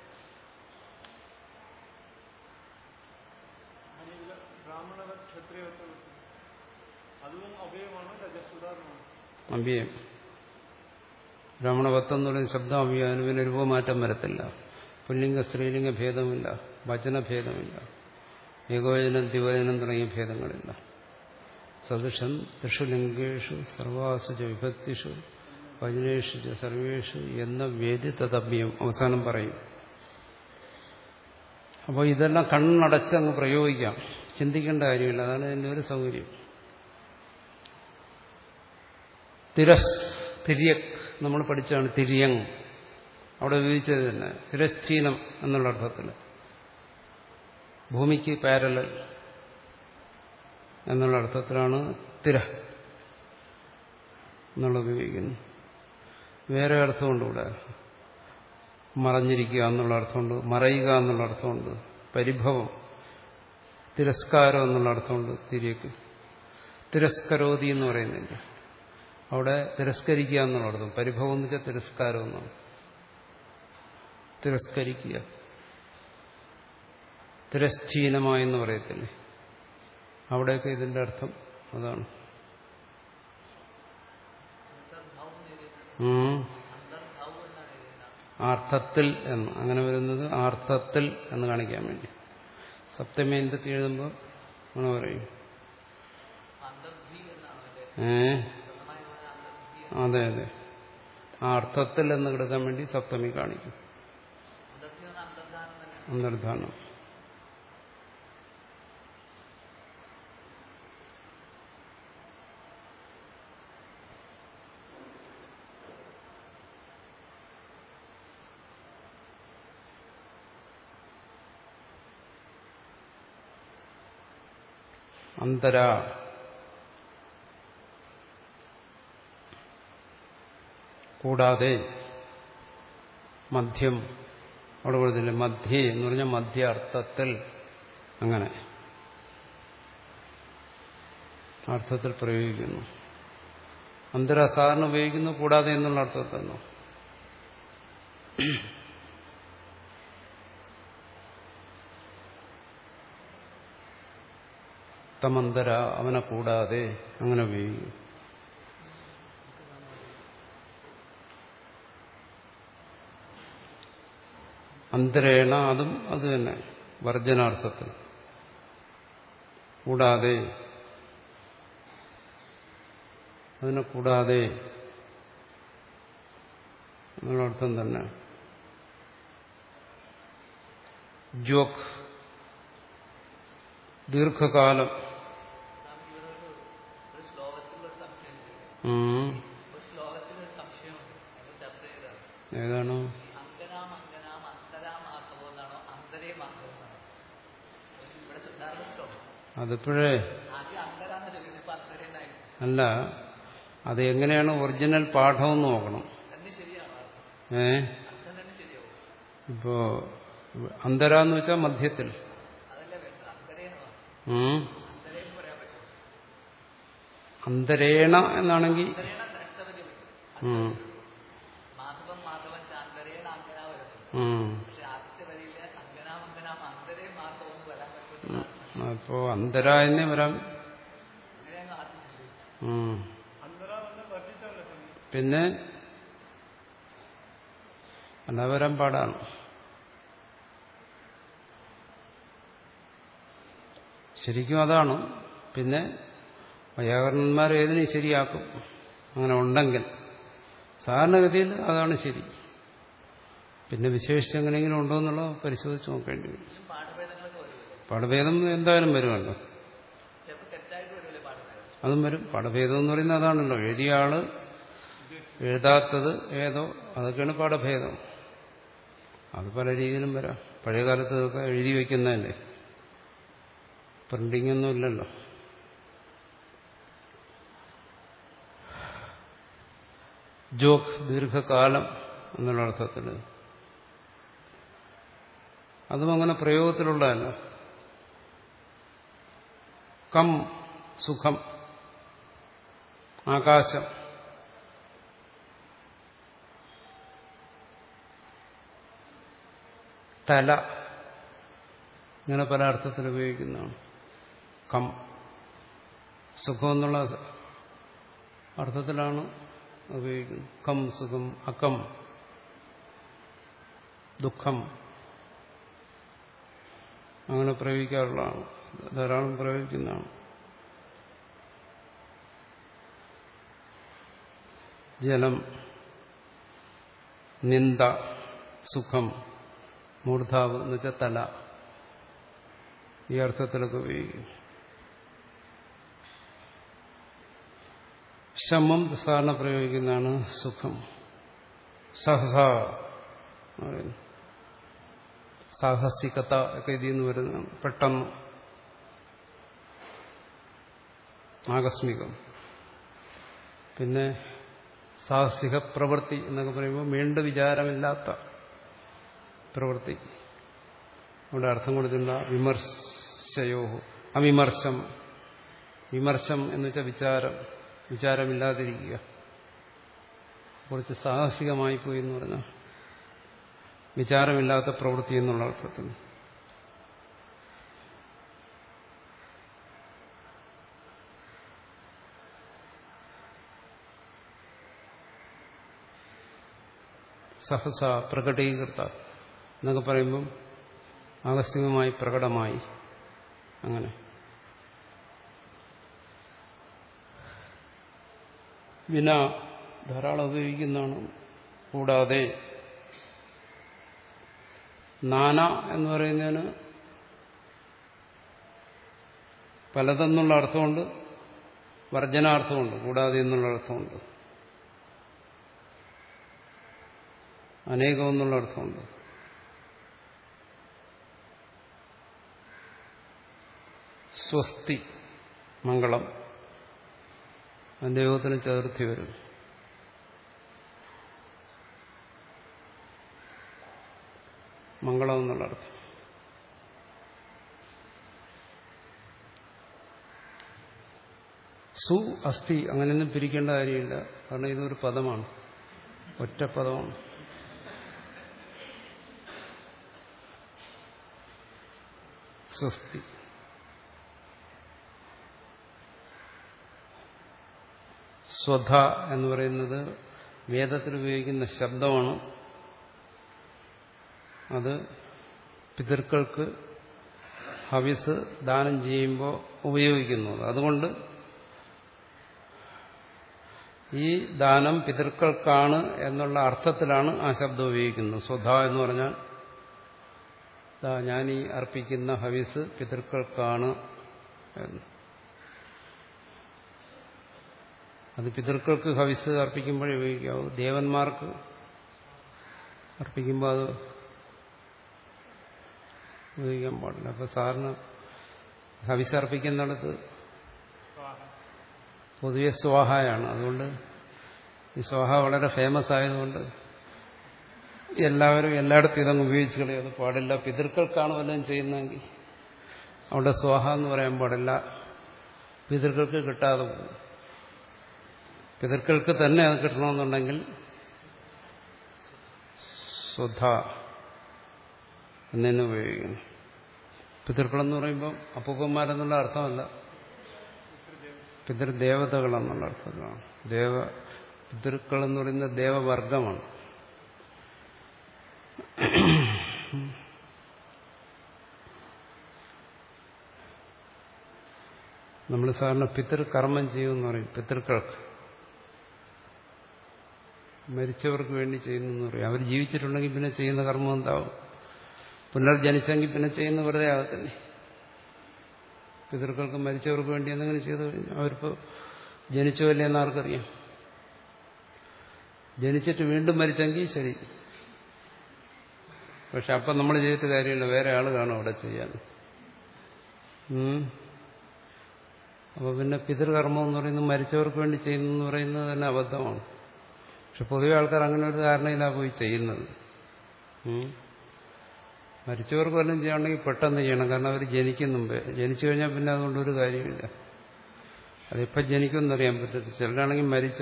അതിൽ ബ്രാഹ്മണ ക്ഷത്രിയത്വം അതും അവയവമാണ് രജസുധാരണമാണ് അമ്പിയം ബ്രാഹ്മണവത്വം എന്ന് പറയുന്ന ശബ്ദം അമ്പിയാനും പിന്നെ രൂപമാറ്റം വരത്തില്ല പുല്ലിംഗ സ്ത്രീലിംഗ ഭേദമില്ല വചനഭേദമില്ല ഏകോചനം ദ്വിവചനം തുടങ്ങിയ ഭേദങ്ങളില്ല സദൃശം ത്രിഷു ലിംഗേഷു സർവാസു ച വിഭക്തിഷു വചനേഷു ച സർവേഷു എന്ന വേദി തദമ്യം അവസാനം പറയും അപ്പോൾ ഇതെല്ലാം കണ്ണടച്ച് അങ്ങ് പ്രയോഗിക്കാം ചിന്തിക്കേണ്ട കാര്യമില്ല അതാണ് ഇതിൻ്റെ ഒരു സൗകര്യം തിരസ് തിര്യക് നമ്മൾ പഠിച്ചാണ് തിര്യങ് അവിടെ ഉപയോഗിച്ചത് തന്നെ തിരശ്ചീനം എന്നുള്ള അർത്ഥത്തിൽ ഭൂമിക്ക് പാരലൽ എന്നുള്ള അർത്ഥത്തിലാണ് തിര എന്നുള്ളത് ഉപയോഗിക്കുന്നത് വേറെ അർത്ഥമുണ്ട് ഇവിടെ മറഞ്ഞിരിക്കുക എന്നുള്ള അർത്ഥമുണ്ട് മറയുക എന്നുള്ള അർത്ഥമുണ്ട് പരിഭവം തിരസ്കാരം എന്നുള്ള അർത്ഥമുണ്ട് തിരിയക്ക് തിരസ്കരോതി എന്ന് പറയുന്നില്ല അവിടെ തിരസ്കരിക്കുക എന്നുള്ള അർത്ഥം പരിഭവം എന്ന് വെച്ചാൽ തിരസ്കാരം എന്നാണ് തിരസ്കരിക്കുക തിരശ്ചീനമായെന്ന് പറയത്തില്ലേ അവിടെയൊക്കെ ഇതിന്റെ അർത്ഥം അതാണ് ഉം. ആർത്ഥത്തിൽ എന്ന് അങ്ങനെ വരുന്നത് ആർത്ഥത്തിൽ എന്ന് കാണിക്കാൻ വേണ്ടി സപ്തമേന്ദത്തിൽ എഴുതുമ്പോൾ അങ്ങനെ പറയും അന്തർഭി എന്നാണ് അതിന്റെ ഏ പൂർണ്ണമായ അന്തർഭി അതെ അതെ ആ അർത്ഥത്തിൽ എന്ന് കിടക്കാൻ വേണ്ടി സപ്തമി കാണിക്കും അന്തർഭി എന്ന അന്തർധാനം തന്നെയാണ് അന്തർധാനം അന്തര കൂടാതെ മധ്യം അവിടെ കൊടുത്തില്ലേ മധ്യേ എന്ന് പറഞ്ഞാൽ മധ്യ അർത്ഥത്തിൽ അങ്ങനെ അർത്ഥത്തിൽ പ്രയോഗിക്കുന്നു അന്തര സാധാരണ ഉപയോഗിക്കുന്നു കൂടാതെ എന്നുള്ള അർത്ഥത്തിൽ തമന്തര അവനെ കൂടാതെ അങ്ങനെ ഉപയോഗിക്കും അന്തരേണ അതും അത് തന്നെ വർജനാർത്ഥത്തിൽ കൂടാതെ അതിനെ കൂടാതെ എന്നുള്ള അർത്ഥം തന്നെ ജോക്ക് ദീർഘകാലം സ്വാമി ഇവിടെ ഒരു ഒരു ശ്ലോകത്തിൽ ഒരു സംശയം ചോദിക്കാം. ഉം. ഒരു ശ്ലോകത്തിൽ ഒരു സംശയമുണ്ട് ഞങ്ങൾ ചർച്ച ചെയ്തതാണ് ഏതാണോ അങ്കനാം അങ്കനാം അന്തരാം ആക്കവോ എന്നാണോ അന്തരേം ആക്കവോ എന്നാണോ പക്ഷെ ഇവിടെ സിദ്ധാർത്ഥ ശ്ലോകം അതിപ്പോഴേ ആദ്യം അന്തരാന്ന് ചോദിക്കുന്നത് ഇപ്പൊ അന്തരേന്നായിരുന്നു അല്ല അത് എങ്ങനെയാണ് ഒറിജിനൽ പാഠം എന്ന് നോക്കണം തന്നെ ശരിയാണോ ഏ അർത്ഥം തന്നെ ശരിയാവും ഇപ്പോ അന്തര എന്ന് വെച്ചാൽ മധ്യത്തിൽ അതല്ലേ വേണ്ടത് അന്തരേന്ന് പറഞ്ഞു ഉം. അന്തരേന്ന് പറയാൻ പറ്റും അന്തരേണ എന്നാണെങ്കിൽ അന്തരേണ ദ്രഷ്ടവതി വരും ഉം, മാധവം മാധവൻ അന്തരേണ അങ്കന വരുന്നു ഉം. പക്ഷെ ആദ്യത്തെ വരിയില് അങ്കനാം അങ്കനാം അന്തരേ മാധവം എന്ന് വരാൻ പറ്റുന്ന അപ്പോ അന്തര എന്നേ വരാം അങ്ങനെയാണ് ആദ്യം ചിന്തിച്ചത്. ഉം. അന്തര വന്ന് വർദ്ധിച്ചല്ല സ്വാമി പിന്നെ അല്ല വരാൻ പാടാണ് ശരിക്കും അതാണ് പിന്നെ വൈയാകരണന്മാർ ഏതിനും ശരിയാക്കും അങ്ങനെ ഉണ്ടെങ്കിൽ സാധാരണഗതിയിൽ അതാണ് ശരി പിന്നെ വിശേഷിച്ച് എങ്ങനെയെങ്കിലും ഉണ്ടോ എന്നുള്ളത് പരിശോധിച്ച് നോക്കേണ്ടി വരും ഇതിലും പാഠഭേദങ്ങളൊക്കെ വരുമല്ലേ പാഠഭേദം എന്തായാലും വരുമല്ലോ ചിലപ്പോൾ തെറ്റായിട്ട് വരുമല്ലേ പാഠഭേദം അതും വരും പാഠഭേദം എന്ന് പറയുന്നത് അതാണല്ലോ എഴുതിയ ആള് എഴുതാത്തത് ഏതോ അതൊക്കെയാണ് പാഠഭേദം അത് പല രീതിയിലും വരാം പഴയ കാലത്ത് ഇതൊക്കെ എഴുതി വയ്ക്കുന്നതല്ലേ പ്രിന്റിംഗ് ഒന്നും ഇല്ലല്ലോ ജോക്ക് ദീർഘകാലം എന്നുള്ള അർത്ഥത്തിൽ അതും അങ്ങനെ പ്രയോഗത്തിലുള്ളതല്ല കം സുഖം ആകാശം തല ഇങ്ങനെ പല അർത്ഥത്തിൽ ഉപയോഗിക്കുന്നതാണ് കം സുഖം എന്നുള്ള അർത്ഥത്തിലാണ് ഉപയോഗിക്കുന്നത് കം സുഖം അക്കം ദുഃഖം അങ്ങനെ പ്രയോഗിക്കാറുള്ളതാണ് ധാരാളം പ്രയോഗിക്കുന്നതാണ് ജലം നിന്ദ സുഖം മൂർധാവ് എന്ന് വെച്ചാൽ തല ഈ അർത്ഥത്തിലൊക്കെ ഉപയോഗിക്കും ശമം സാധാരണ പ്രയോഗിക്കുന്നതാണ് സുഖം സഹസ എന്ന് പറയുന്നു സാഹസികത ഒക്കെ ഇതിൽ നിന്ന് വരുന്നതാണ് പെട്ടെന്ന് ആകസ്മികം പിന്നെ സാഹസിക പ്രവൃത്തി എന്നൊക്കെ പറയുമ്പോൾ വീണ്ടും വിചാരമില്ലാത്ത പ്രവൃത്തി അവിടെ അർത്ഥം കൊടുത്തില്ല വിമർശയോ അവിമർശം വിമർശം എന്ന് വെച്ചാൽ വിചാരം വിചാരമില്ലാതിരിക്കുക കുറച്ച് സാഹസികമായി പോയി എന്ന് പറഞ്ഞാൽ വിചാരമില്ലാത്ത പ്രവൃത്തി എന്നുള്ള അർത്ഥത്തിൽ സഹസ പ്രകടീകൃത എന്നൊക്കെ പറയുമ്പം ആകസ്മികമായി പ്രകടമായി അങ്ങനെ വിന ധാരാളം ഉപയോഗിക്കുന്നതാണ് കൂടാതെ നാന എന്ന് പറയുന്നതിന് പലതെന്നുള്ള അർത്ഥമുണ്ട് വർജനാർത്ഥമുണ്ട് കൂടാതെ എന്നുള്ള അർത്ഥമുണ്ട് അനേകം എന്നുള്ള അർത്ഥമുണ്ട് സ്വസ്തി മംഗളം അതിന്റെ യോഗത്തിന് ചേർത്തി വരും മംഗളം എന്നുള്ള അർത്ഥം സു അസ്ഥി അങ്ങനെയൊന്നും പിരിക്കേണ്ട കാര്യമില്ല കാരണം ഇതൊരു പദമാണ് ഒറ്റ പദമാണ് സ്വസ്തി സ്വധ എന്ന് പറയുന്നത് വേദത്തിൽ ഉപയോഗിക്കുന്ന ശബ്ദമാണ് അത് പിതൃക്കൾക്ക് ഹവിസ് ദാനം ചെയ്യുമ്പോൾ ഉപയോഗിക്കുന്നത് അതുകൊണ്ട് ഈ ദാനം പിതൃക്കൾക്കാണ് എന്നുള്ള അർത്ഥത്തിലാണ് ആ ശബ്ദം ഉപയോഗിക്കുന്നത് സ്വധ എന്ന് പറഞ്ഞാൽ ദാ ഞാൻ ഈ അർപ്പിക്കുന്ന ഹവിസ് പിതൃക്കൾക്കാണ് എന്ന് അത് പിതൃക്കൾക്ക് ഹവിസ് അർപ്പിക്കുമ്പോഴേ ഉപയോഗിക്കാവൂ ദേവന്മാർക്ക് അർപ്പിക്കുമ്പോൾ അത് ഉപയോഗിക്കാൻ പാടില്ല അപ്പൊ സാറിന് ഹവിസ് അർപ്പിക്കുന്നിടത്ത് പൊതുവെ സ്വാഹയാണ് അതുകൊണ്ട് ഈ സ്വാഹ വളരെ ഫേമസ് ആയതുകൊണ്ട് എല്ലാവരും എല്ലായിടത്തും ഇതങ്ങ് ഉപയോഗിച്ച് കളയത് പാടില്ല പിതൃക്കൾക്കാണ് വല്ലതും ചെയ്യുന്നതെങ്കിൽ അവിടെ സ്വാഹ എന്ന് പറയാൻ പാടില്ല പിതൃക്കൾക്ക് കിട്ടാതെ പോകും പിതൃക്കൾക്ക് തന്നെ അത് കിട്ടണമെന്നുണ്ടെങ്കിൽ സ്വധ എന്നു ഉപയോഗിക്കണം പിതൃക്കളെന്ന് പറയുമ്പോൾ അപ്പൂപ്പന്മാരെന്നുള്ള അർത്ഥമല്ല പിതൃദേവതകളെന്നുള്ള അർത്ഥത്തിലാണ് ദേവ പിതൃക്കൾ എന്ന് പറയുന്നത് ദേവവർഗമാണ് നമ്മൾ സാധാരണ പിതൃ കർമ്മം ചെയ്യുമെന്ന് പറയും പിതൃക്കൾക്ക് മരിച്ചവർക്ക് വേണ്ടി ചെയ്യുന്നെന്ന് പറയും അവർ ജീവിച്ചിട്ടുണ്ടെങ്കിൽ പിന്നെ ചെയ്യുന്ന കർമ്മം എന്താവും പുനർജനിച്ചെങ്കിൽ പിന്നെ ചെയ്യുന്ന വെറുതെ ആകത്തില്ലേ പിതൃക്കൾക്ക് മരിച്ചവർക്ക് വേണ്ടി എന്തെങ്കിലും ചെയ്തു കഴിഞ്ഞാൽ അവരിപ്പോൾ ജനിച്ചോ അല്ലേ എന്ന് ആർക്കറിയാം ജനിച്ചിട്ട് വീണ്ടും മരിച്ചെങ്കിൽ ശരി പക്ഷെ അപ്പം നമ്മൾ ചെയ്തിട്ട് കാര്യമില്ല വേറെ ആൾ കാണും അവിടെ ചെയ്യാൻ അപ്പോൾ പിന്നെ പിതൃകർമ്മം എന്ന് പറയുന്നത് മരിച്ചവർക്ക് വേണ്ടി ചെയ്യുന്നു പറയുന്നത് തന്നെ അബദ്ധമാണ് പക്ഷെ പൊതുവെ ആൾക്കാർ അങ്ങനെ ഒരു ധാരണയിലാണ് പോയി ചെയ്യുന്നത് മരിച്ചവർക്ക് വല്ലതും ചെയ്യണമെങ്കിൽ പെട്ടെന്ന് ചെയ്യണം കാരണം അവർ ജനിക്കും മുമ്പേ ജനിച്ചു കഴിഞ്ഞാൽ പിന്നെ അതുകൊണ്ടൊരു കാര്യമില്ല അതിപ്പം ജനിക്കുമെന്നറിയാൻ പറ്റത്തില്ല ചിലരാണെങ്കിൽ മരിച്ച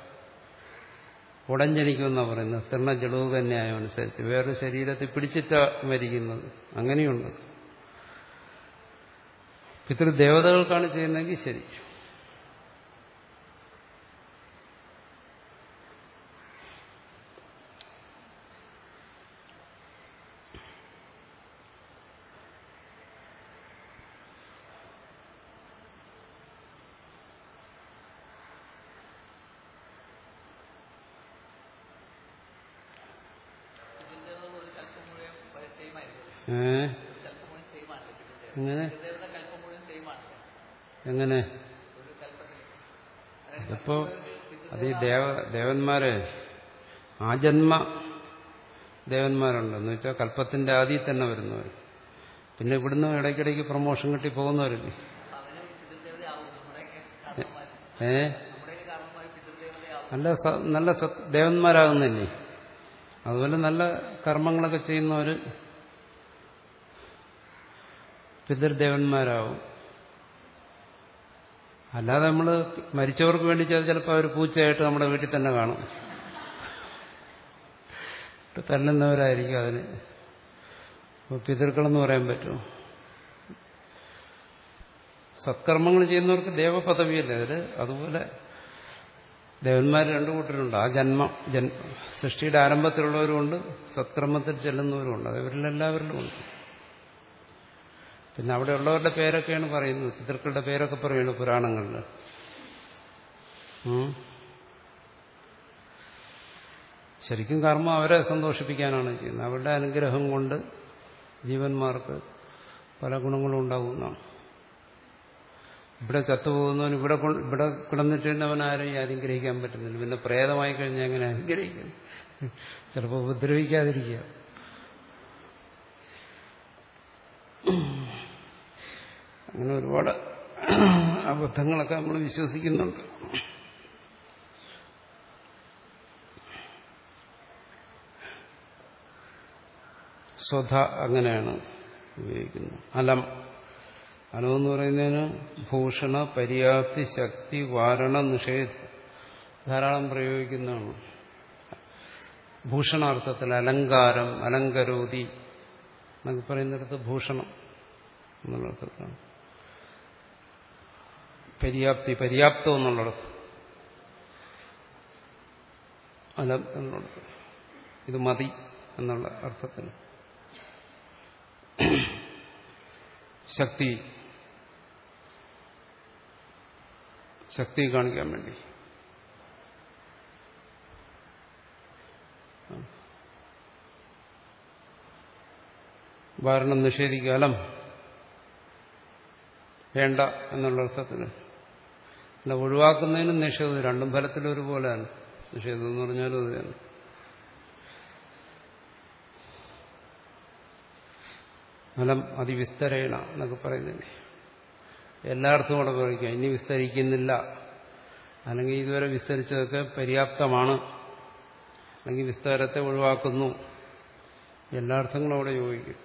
ഉടൻ ജനിക്കുമെന്നാണ് പറയുന്നത് തൃണ ജളവ് തന്നെയായോ അനുസരിച്ച് വേറൊരു ശരീരത്തിൽ പിടിച്ചിട്ടാ മരിക്കുന്നത് അങ്ങനെയുണ്ട് പിതൃദേവതകൾക്കാണ് ചെയ്യുന്നതെങ്കിൽ ശരി ഇതിന്റെ ഒരു കൽപ്പം മുഴുവൻ സെയിം ആയിരിക്കും ഏ കൽപ്പം മുഴുവൻ സെയിം ആണല്ലോ പിതൃദേവത എങ്ങനെ പിതൃദേവത കൽപ്പം മുഴുവൻ സെയിം ആണല്ലോ എങ്ങനെ ഒരു കൽപ്പത്തിൽ ഇതിപ്പോ അത് ഈ ദേവ ദേവന്മാരെ ആജന്മ ദേവന്മാരുണ്ട് എന്ന് വെച്ചാൽ കല്പത്തിന്റെ ആദ്യം തന്നെ വരുന്നവർ പിന്നെ ഇവിടുന്ന് ഇടയ്ക്കിടയ്ക്ക് പ്രൊമോഷൻ കിട്ടി പോകുന്നവരില്ലേ അപ്പൊ അവനും പിതൃദേവതയാവും നമ്മുടെയൊക്കെ കർമ്മന്മാർ ഏ നമ്മുടെയൊക്കെ കർമ്മന്മാർ പിതൃദേവതയാവും നല്ല സ- നല്ല സത് ദേവന്മാരാകുന്നില്ലേ അതുപോലെ നല്ല കർമ്മങ്ങളൊക്കെ ചെയ്യുന്നവർ പിതൃദേവന്മാരാവും അല്ലാതെ നമ്മൾ മരിച്ചവർക്ക് വേണ്ടി ചെയ്ത് ചിലപ്പോൾ അവർ പൂച്ചയായിട്ട് നമ്മുടെ വീട്ടിൽ തന്നെ കാണും ഇട്ട് തല്ലുന്നവരായിരിക്കും അതിന് അപ്പോൾ പിതൃക്കളെന്ന് പറയാൻ പറ്റുമോ സത്കർമ്മങ്ങൾ ചെയ്യുന്നവർക്ക് ദേവപദവിയല്ലേ അതിൽ അതുപോലെ ദേവന്മാർ രണ്ടു കൂട്ടരുണ്ട് ആ ജന്മം ജൻ സൃഷ്ടിയുടെ ആരംഭത്തിലുള്ളവരുമുണ്ട് സത്കർമ്മത്തിൽ ചെല്ലുന്നവരുമുണ്ട് അതവരിലെല്ലാവരിലും ഉണ്ട് പിന്നെ അവിടെ ഉള്ളവരുടെ പേരൊക്കെയാണ് പറയുന്നത് പിതൃക്കളുടെ പേരൊക്കെ പറയുന്നു പുരാണങ്ങളിൽ ഉം. ശരിക്കും കർമ്മം അവരെ സന്തോഷിപ്പിക്കാനാണ് ചെയ്യുന്നത് അവരുടെ അനുഗ്രഹം കൊണ്ട് ജീവന്മാർക്ക് പല ഗുണങ്ങളും ഉണ്ടാകുന്നതാണ് ഇവിടെ ചത്തുപോകുന്നവൻ ഇവിടെ കൊ- ഇവിടെ കിടന്നിട്ട് തന്നെ അവൻ ആരെയും അനുഗ്രഹിക്കാൻ പറ്റുന്നില്ല പിന്നെ പ്രേതമായി കഴിഞ്ഞാൽ എങ്ങനെ അനുഗ്രഹിക്കും ചിലപ്പോൾ ഉപദ്രവിക്കാതിരിക്കുക അങ്ങനെ ഒരുപാട് അബദ്ധങ്ങളൊക്കെ നമ്മൾ വിശ്വസിക്കുന്നുണ്ട് സ്വധ അങ്ങനെയാണ് ഉപയോഗിക്കുന്നത് അലം അലം എന്ന് പറയുന്നതിന് ഭൂഷണ പര്യാപ്തി ശക്തി വാരണ നിഷേധ ധാരാളം പ്രയോഗിക്കുന്നതാണ് ഭൂഷണാർത്ഥത്തിൽ അലങ്കാരം അലങ്കരോതി എന്നൊക്കെ പറയുന്നിടത്ത് ഭൂഷണം എന്നുള്ള അർത്ഥത്തിലാണ് പര്യാപ്തി പര്യാപ്തം എന്നുള്ളിടത്ത് അലം എന്നുള്ളത് ഇത് മതി എന്നുള്ള അർത്ഥത്തിൽ ശക്തി ശക്തി കാണിക്കാൻ വേണ്ടി വാരണം നിഷേധിക്കുക അലം വേണ്ട എന്നുള്ള അർത്ഥത്തിൽ അല്ല ഒഴിവാക്കുന്നതിനും നിഷേധം രണ്ടും ഫലത്തിലും ഒരുപോലെയാണ് നിഷേധം എന്ന് പറഞ്ഞാലും അത് തന്നെ ഫലം അതിവിസ്തരേണ എന്നൊക്കെ പറയുന്നില്ലേ എല്ലായിടത്തും കൂടെ പ്രയോഗിക്കാം ഇനി വിസ്തരിക്കുന്നില്ല അല്ലെങ്കിൽ ഇതുവരെ വിസ്തരിച്ചതൊക്കെ പര്യാപ്തമാണ് അല്ലെങ്കിൽ വിസ്താരത്തെ ഒഴിവാക്കുന്നു എല്ലാ അർത്ഥങ്ങളും അവിടെ യോജിക്കും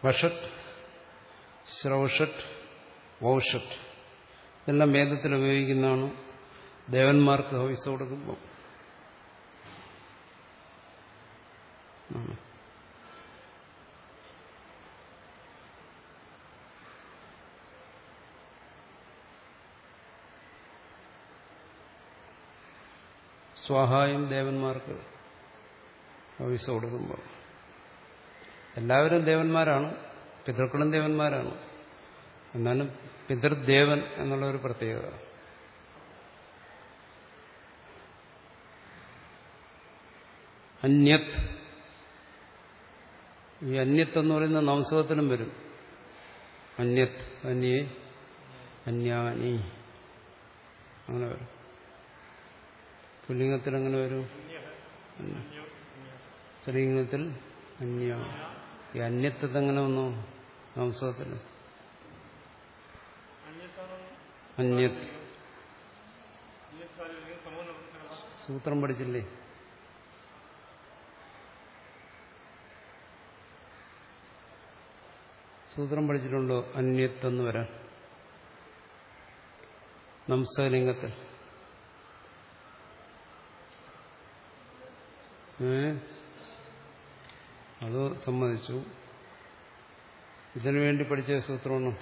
വഷട്ട് ശ്രൗഷട്ട് വൗഷട്ട് ഇതെല്ലാം വേദത്തിൽ ഉപയോഗിക്കുന്നതാണ് ദേവന്മാർക്ക് ഹവിസ് കൊടുക്കുമ്പോൾ ആണ്. സ്വാഹായും ദേവന്മാർക്ക് ഹവിസ് കൊടുക്കുമ്പോൾ എല്ലാവരും ദേവന്മാരാണ് പിതൃക്കളും ദേവന്മാരാണ് എന്നാലും പിതൃദേവൻ എന്നുള്ള ഒരു പ്രത്യേകത അന്യത് ഈ അന്യത്ത് എന്ന് പറയുന്ന നംസകത്തിലും വരും അന്യത് അന്യേ അന്യാനി അങ്ങനെ വരും പുല്ലിംഗത്തിൽ അങ്ങനെ വരും സ്ത്രീലിംഗത്തിൽ അന്യ ഈ അന്യത്വത്തെ എങ്ങനെ വന്നു നംസകത്തിൽ അന്യത് സൂത്രം പഠിച്ചില്ലേ സൂത്രം പഠിച്ചിട്ടുണ്ടോ അന്യത്തെന്ന് വരാൻ നംസലിംഗത്തിൽ ഏ അത് സമ്മതിച്ചു ഇതിനു വേണ്ടി പഠിച്ച സൂത്രമാണ്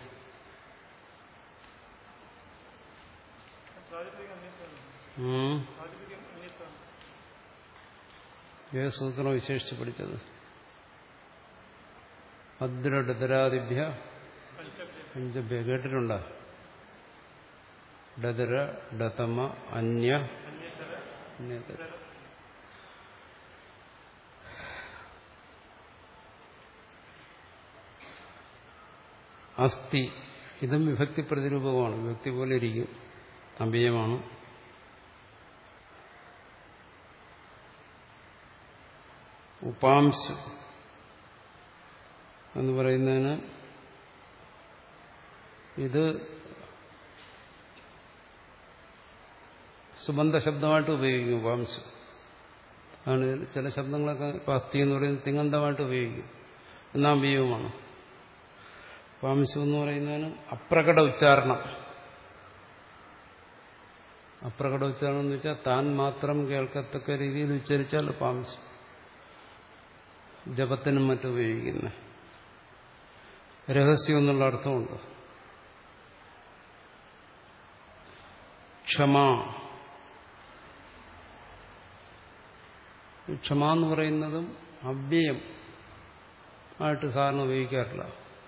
ഉം. ഏത് സൂത്രം വിശേഷിച്ച് പഠിച്ചത് ഭദ്രഡതരാദിഭ്യ പഞ്ചഭ്യ കേട്ടിട്ടുണ്ടോ ഡതര ഡതമ അന്യ അന്യതര അസ്ഥി ഇതും വിഭക്തി പ്രതിരൂപമാണ് വിഭക്തി പോലെ ഇരിക്കും അഭയമാണ് ഉപാംശം എന്ന് പറയുന്നതിന് ഇത് സുബന്ധ ശബ്ദമായിട്ട് ഉപയോഗിക്കും ഉപാംശം ആണ് ഇതിൽ ചില ശബ്ദങ്ങളൊക്കെ ഇപ്പം അസ്ഥി എന്ന് പറയുന്നത് തിങ്ങന്തമായിട്ട് ഉപയോഗിക്കും എന്നാ അമ്പീയവുമാണ് ഉപാംശം എന്ന് പറയുന്നതിന് അപ്രകട ഉച്ചാരണം അപ്രകട ഉച്ചാരണം എന്ന് വെച്ചാൽ താൻ മാത്രം കേൾക്കത്തക്ക രീതിയിൽ ഉച്ചരിച്ചാൽ ഉപാംശം ജപത്തിനും മറ്റും ഉപയോഗിക്കുന്നത് രഹസ്യം എന്നുള്ള അർത്ഥമുണ്ട് ക്ഷമ ക്ഷമ എന്ന് പറയുന്നതും അവ്യയം ആയിട്ട് സാറിന് ഉപയോഗിക്കാറില്ല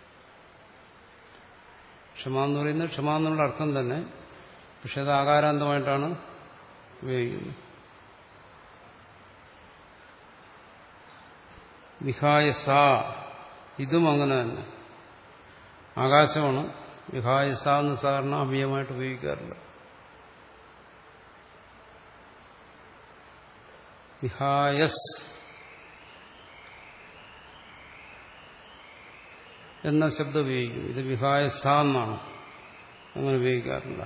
ക്ഷമ എന്ന് പറയുന്നത് ക്ഷമ എന്നുള്ള അർത്ഥം തന്നെ പക്ഷെ അത് ആകാരാന്തമായിട്ടാണ് ഉപയോഗിക്കുന്നത് വിഹായസ ഇതും അങ്ങനെ തന്നെ ആകാശമാണ് വിഹായസ എന്ന് സാധാരണ അവ്യയമായിട്ട് ഉപയോഗിക്കാറില്ല വിഹായസ് എന്ന ശബ്ദം ഉപയോഗിക്കും ഇത് വിഹായസ എന്നാണ് അങ്ങനെ ഉപയോഗിക്കാറില്ല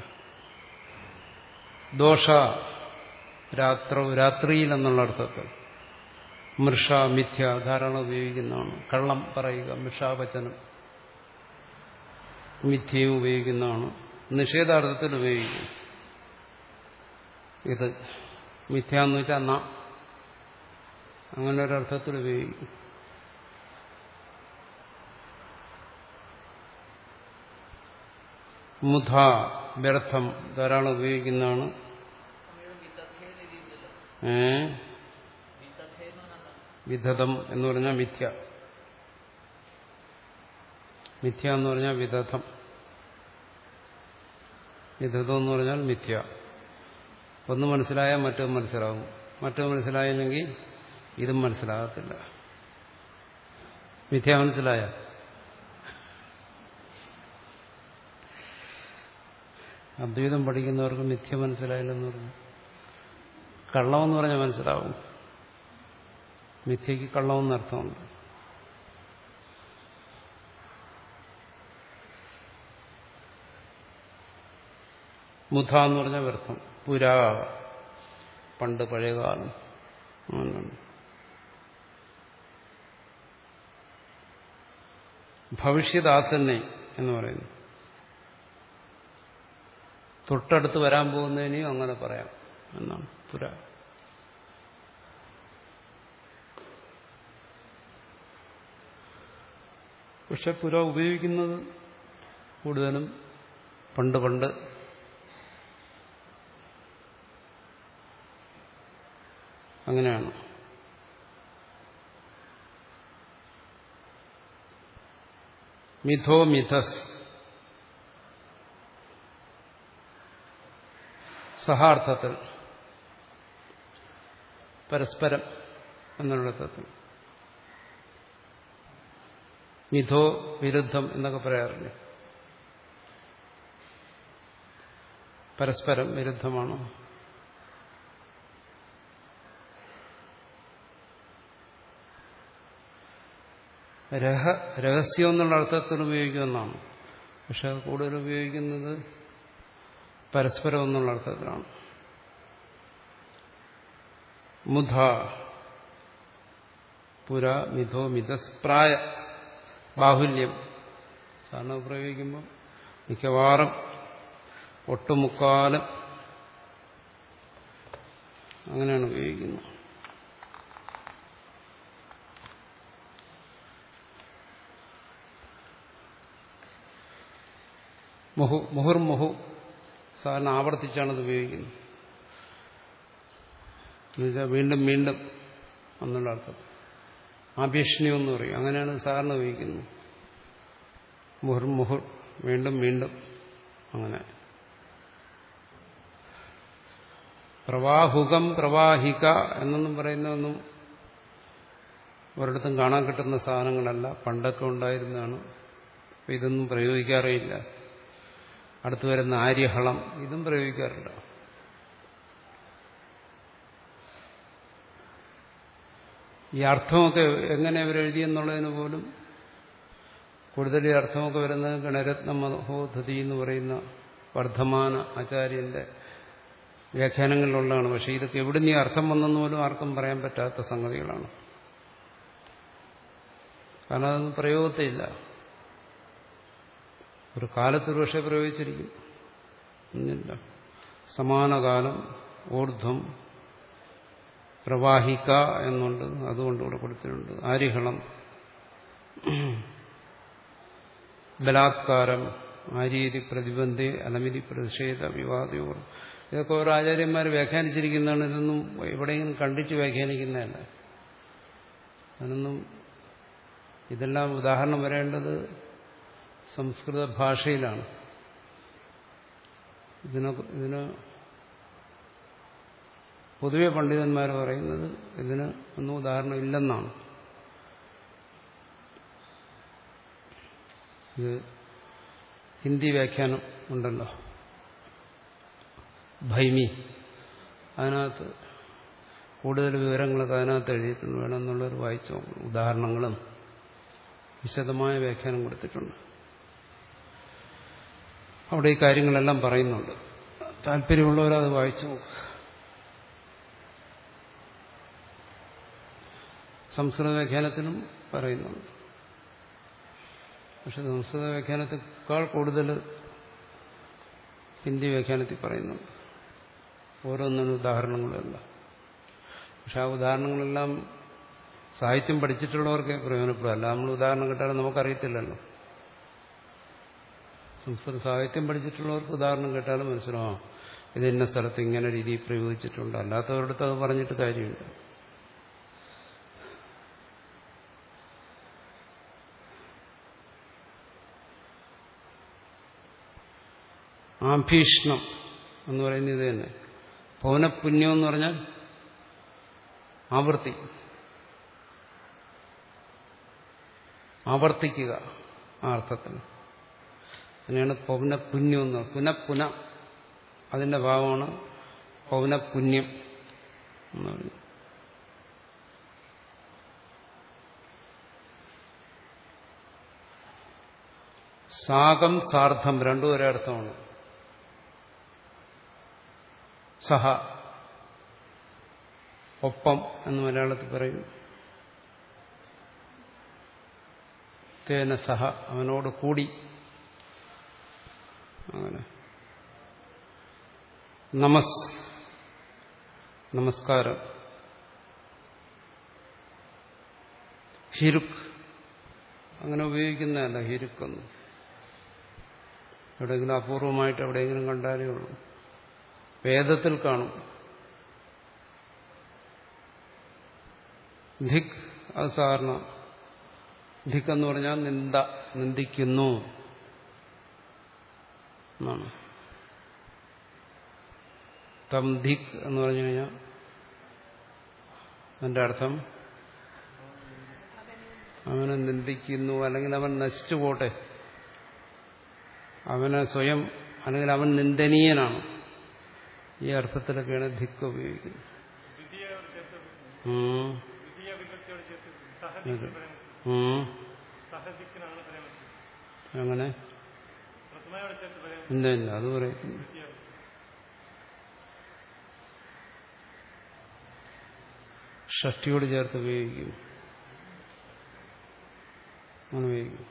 ദോഷ രാത്ര രാത്രിയിൽ എന്നുള്ള അർത്ഥത്തിൽ മൃഷ മിഥ്യ ധാരാളം ഉപയോഗിക്കുന്നതാണ് കള്ളം പറയുക മൃഷാവചനം മിഥ്യയും ഉപയോഗിക്കുന്നതാണ് നിഷേധാർത്ഥത്തിൽ ഉപയോഗിക്കും ഇത് മിഥ്യ എന്ന് വെച്ചാൽ ന അങ്ങനെ ഒരർത്ഥത്തിൽ ഉപയോഗിക്കും മുധ വ്യർത്ഥം ധാരാളം ഉപയോഗിക്കുന്നതാണ് വിത്തഥേന്ന് രീതിയിലല്ലോ ഏ വിത്തഥേന്ന് പറഞ്ഞാൽ വിധതം എന്ന് പറഞ്ഞാൽ മിഥ്യ മിഥ്യ എന്ന് പറഞ്ഞാൽ വിദധം വിദധം എന്ന് പറഞ്ഞാൽ മിഥ്യ ഒന്ന് മനസ്സിലായാൽ മറ്റൊന്ന് മനസ്സിലാവും മറ്റൊന്ന് മനസ്സിലായില്ലെങ്കിൽ ഇതും മനസ്സിലാകത്തില്ല മിഥ്യ മനസ്സിലായ അദ്വൈതം പഠിക്കുന്നവർക്ക് മിഥ്യ മനസ്സിലായില്ലെന്ന് പറഞ്ഞു കള്ളമെന്ന് പറഞ്ഞാൽ മനസ്സിലാവും മിഥ്യയ്ക്ക് കള്ളമെന്ന് അർത്ഥമുണ്ട് മുധ എന്ന് പറഞ്ഞ വ്യർത്ഥം പുരാ പണ്ട് പഴയകാലം അങ്ങനെയാണ്. ഭവിഷ്യദാസന്നെ എന്ന് പറയുന്നു തൊട്ടടുത്ത് വരാൻ പോകുന്നതിനെയും അങ്ങനെ പറയാം എന്നാണ് പുര പക്ഷെ പുര ഉപയോഗിക്കുന്നത് കൂടുതലും പണ്ട് പണ്ട് അങ്ങനെയാണ് മിഥോ മിഥസ് സഹാർത്ഥത്തിൽ പരസ്പരം എന്നുള്ള അർത്ഥത്തിൽ മിഥോ വിരുദ്ധം എന്നൊക്കെ പറയാറില്ലേ പരസ്പരം വിരുദ്ധമാണോ രഹ രഹസ്യം എന്നുള്ള അർത്ഥത്തിൽ ഉപയോഗിക്കുമെന്നാണ് പക്ഷെ അത് കൂടുതൽ ഉപയോഗിക്കുന്നത് പരസ്പരം എന്നുള്ള അർത്ഥത്തിലാണ് മുധ പുര മിഥോ മിഥസ്പ്രായ ബാഹുല്യം സാധാരണ പ്രയോഗിക്കുമ്പോൾ മിക്കവാറും ഒട്ടുമുക്കാലും അങ്ങനെയാണ് ഉപയോഗിക്കുന്നത് മുഹു മുഹുർമുഹു സാധാരണ ആവർത്തിച്ചാണ് ഇത് ഉപയോഗിക്കുന്നത് എന്നുവെച്ചാൽ വീണ്ടും വീണ്ടും എന്നുള്ള അർത്ഥം ആഭീഷണി എന്ന് പറയും അങ്ങനെയാണ് സാധാരണ ഉപയോഗിക്കുന്നത് മുഹുർ മുഹുർ വീണ്ടും വീണ്ടും അങ്ങനെ പ്രവാഹുകം പ്രവാഹിക എന്നൊന്നും പറയുന്നതൊന്നും ഒരിടത്തും കാണാൻ കിട്ടുന്ന സാധനങ്ങളല്ല പണ്ടൊക്കെ ഉണ്ടായിരുന്നതാണ് അപ്പൊ ഇതൊന്നും പ്രയോഗിക്കാറേയില്ല അടുത്തു വരുന്ന ആര്യഹളം ഇതും പ്രയോഗിക്കാറില്ല ഈ അർത്ഥമൊക്കെ എങ്ങനെ അവരെഴുതിയെന്നുള്ളതിന് പോലും കൂടുതൽ ഈ അർത്ഥമൊക്കെ വരുന്നത് ഗണരത്ന മഹോധതി എന്ന് പറയുന്ന വർദ്ധമാന ആചാര്യന്റെ വ്യാഖ്യാനങ്ങളിലുള്ളതാണ് പക്ഷെ ഇതൊക്കെ എവിടെ നീ അർത്ഥം വന്നെന്ന് പോലും ആർക്കും പറയാൻ പറ്റാത്ത സംഗതികളാണ് കാരണം അതൊന്നും പ്രയോഗത്തില്ല ഒരു കാലത്തൊരു പക്ഷേ പ്രയോഗിച്ചിരിക്കും എന്നില്ല സമാനകാലം ഊർധ്വം പ്രവാഹിക എന്നുണ്ട് അതുകൊണ്ട് ഇവിടെ കൊടുത്തിട്ടുണ്ട് ആര്യഹളം ബലാത്കാരം ആര്യതി പ്രതിബന്ധി അലമിതി പ്രതിഷേധ വിവാദയോർ ഇതൊക്കെ ഓരോ ആചാര്യന്മാർ വ്യാഖ്യാനിച്ചിരിക്കുന്നതാണ് ഇതൊന്നും എവിടെയെങ്കിലും കണ്ടിട്ട് വ്യാഖ്യാനിക്കുന്നതല്ല അതിനൊന്നും ഇതെല്ലാം ഉദാഹരണം വരേണ്ടത് സംസ്കൃത ഭാഷയിലാണ് ഇതിന് ഇതിന് പൊതുവെ പണ്ഡിതന്മാർ പറയുന്നത് ഇതിന് ഒന്നും ഉദാഹരണം ഇല്ലെന്നാണ് ഇത് ഹിന്ദി വ്യാഖ്യാനം ഉണ്ടല്ലോ ഭൈമി അതിനകത്ത് കൂടുതൽ വിവരങ്ങളൊക്കെ അതിനകത്ത് എഴുതിയിട്ടുണ്ട് വേണമെന്നുള്ളവർ വായിച്ചു നോക്കണം ഉദാഹരണങ്ങളും വിശദമായ വ്യാഖ്യാനം കൊടുത്തിട്ടുണ്ട് അവിടെ ഈ കാര്യങ്ങളെല്ലാം പറയുന്നുണ്ട് താല്പര്യമുള്ളവർ അത് വായിച്ചു നോക്കുക സംസ്കൃത വ്യാഖ്യാനത്തിലും പറയുന്നുണ്ട് പക്ഷെ സംസ്കൃത വ്യാഖ്യാനത്തെക്കാൾ കൂടുതൽ ഹിന്ദി വ്യാഖ്യാനത്തിൽ പറയുന്നുണ്ട് ഓരോന്നിനും ഉദാഹരണങ്ങളല്ല പക്ഷെ ആ ഉദാഹരണങ്ങളെല്ലാം സാഹിത്യം പഠിച്ചിട്ടുള്ളവർക്ക് പ്രയോജനപ്പെടും അല്ല നമ്മൾ ഉദാഹരണം കിട്ടാനും നമുക്കറിയത്തില്ലല്ലോ സംസ്കൃത സാഹിത്യം പഠിച്ചിട്ടുള്ളവർക്ക് ഉദാഹരണം കേട്ടാലും മനസ്സിലാവും ഇത് ഇന്ന സ്ഥലത്ത് ഇങ്ങനെ രീതിയിൽ പ്രയോഗിച്ചിട്ടുണ്ട് അല്ലാത്തവരുടെ അത് പറഞ്ഞിട്ട് കാര്യമില്ല ആഭീഷണം എന്ന് പറയുന്നത് ഇത് തന്നെ പൗനപുണ്യം എന്ന് പറഞ്ഞാൽ ആവർത്തി ആവർത്തിക്കുക ആ അർത്ഥത്തിൽ അങ്ങനെയാണ് പൗനപുണ്യം എന്ന് പുനഃപുന അതിന്റെ ഭാവമാണ് പൗനപുണ്യം എന്ന് പറയുന്നത് സാകം സാർദ്ധം രണ്ടും ഒരേ അർത്ഥമാണ് സഹ ഒപ്പം എന്ന് മലയാളത്തിൽ പറയും തേന സഹ അവനോട് കൂടി അങ്ങനെ നമസ് നമസ്കാരം ഹിരുക്ക് അങ്ങനെ ഉപയോഗിക്കുന്നതല്ല ഹിരുക്കൊന്നും എവിടെയെങ്കിലും അപൂർവമായിട്ട് എവിടെയെങ്കിലും കണ്ടാലേ ഉള്ളൂ വേദത്തിൽ കാണും ധിക് അത് സാധാരണ ധിക് എന്ന് പറഞ്ഞാൽ നിന്ദ നിന്ദിക്കുന്നു എന്നാണ് തം ധിക് എന്ന് പറഞ്ഞു കഴിഞ്ഞാൽ അതിന്റെ അർത്ഥം അവനെ നിന്ദിക്കുന്നു അല്ലെങ്കിൽ അവൻ നശിച്ചു പോട്ടെ അവനെ സ്വയം അല്ലെങ്കിൽ അവൻ നിന്ദനീയനാണ് ഈ അർത്ഥത്തിലൊക്കെയാണ് ധിക്ക് ഉപയോഗിക്കുന്നത് ദ്വിതീയോട് ചേർത്ത് ഉം. ദ്വിതീയ വിഭക്തിയോട് ചേർത്ത് അതെ. സഹദിക്ക് പറയാൻ ഉം. സഹദിക്കിനാണ് പറയാൻ പറ്റും അങ്ങനെ പ്രഥമയോട് ചേർത്ത് പറയാൻ ഇല്ല ഇല്ല അത് പറയുന്നു ദ്വിതീയ ഷഷ്ടിയോട് ചേർത്ത് ഉപയോഗിക്കും അങ്ങനെ ഉപയോഗിക്കും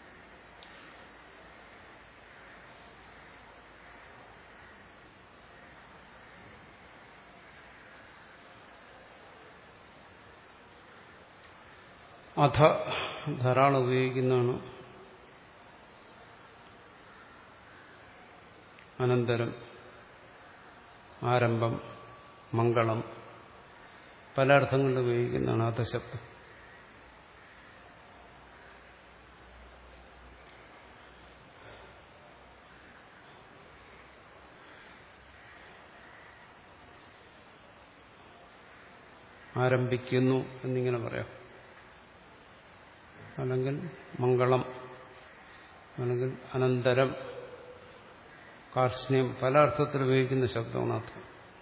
അധ ധാരാളം ഉപയോഗിക്കുന്നതാണ് അനന്തരം ആരംഭം മംഗളം പല അർത്ഥങ്ങളിൽ ഉപയോഗിക്കുന്നതാണ് അധശബ്ദം ആരംഭിക്കുന്നു എന്നിങ്ങനെ പറയാം അല്ലെങ്കിൽ മംഗളം അല്ലെങ്കിൽ അനന്തരം കാർഷ്ണ്യം പല അർത്ഥത്തിൽ ഉപയോഗിക്കുന്ന ശബ്ദമാണ് അത്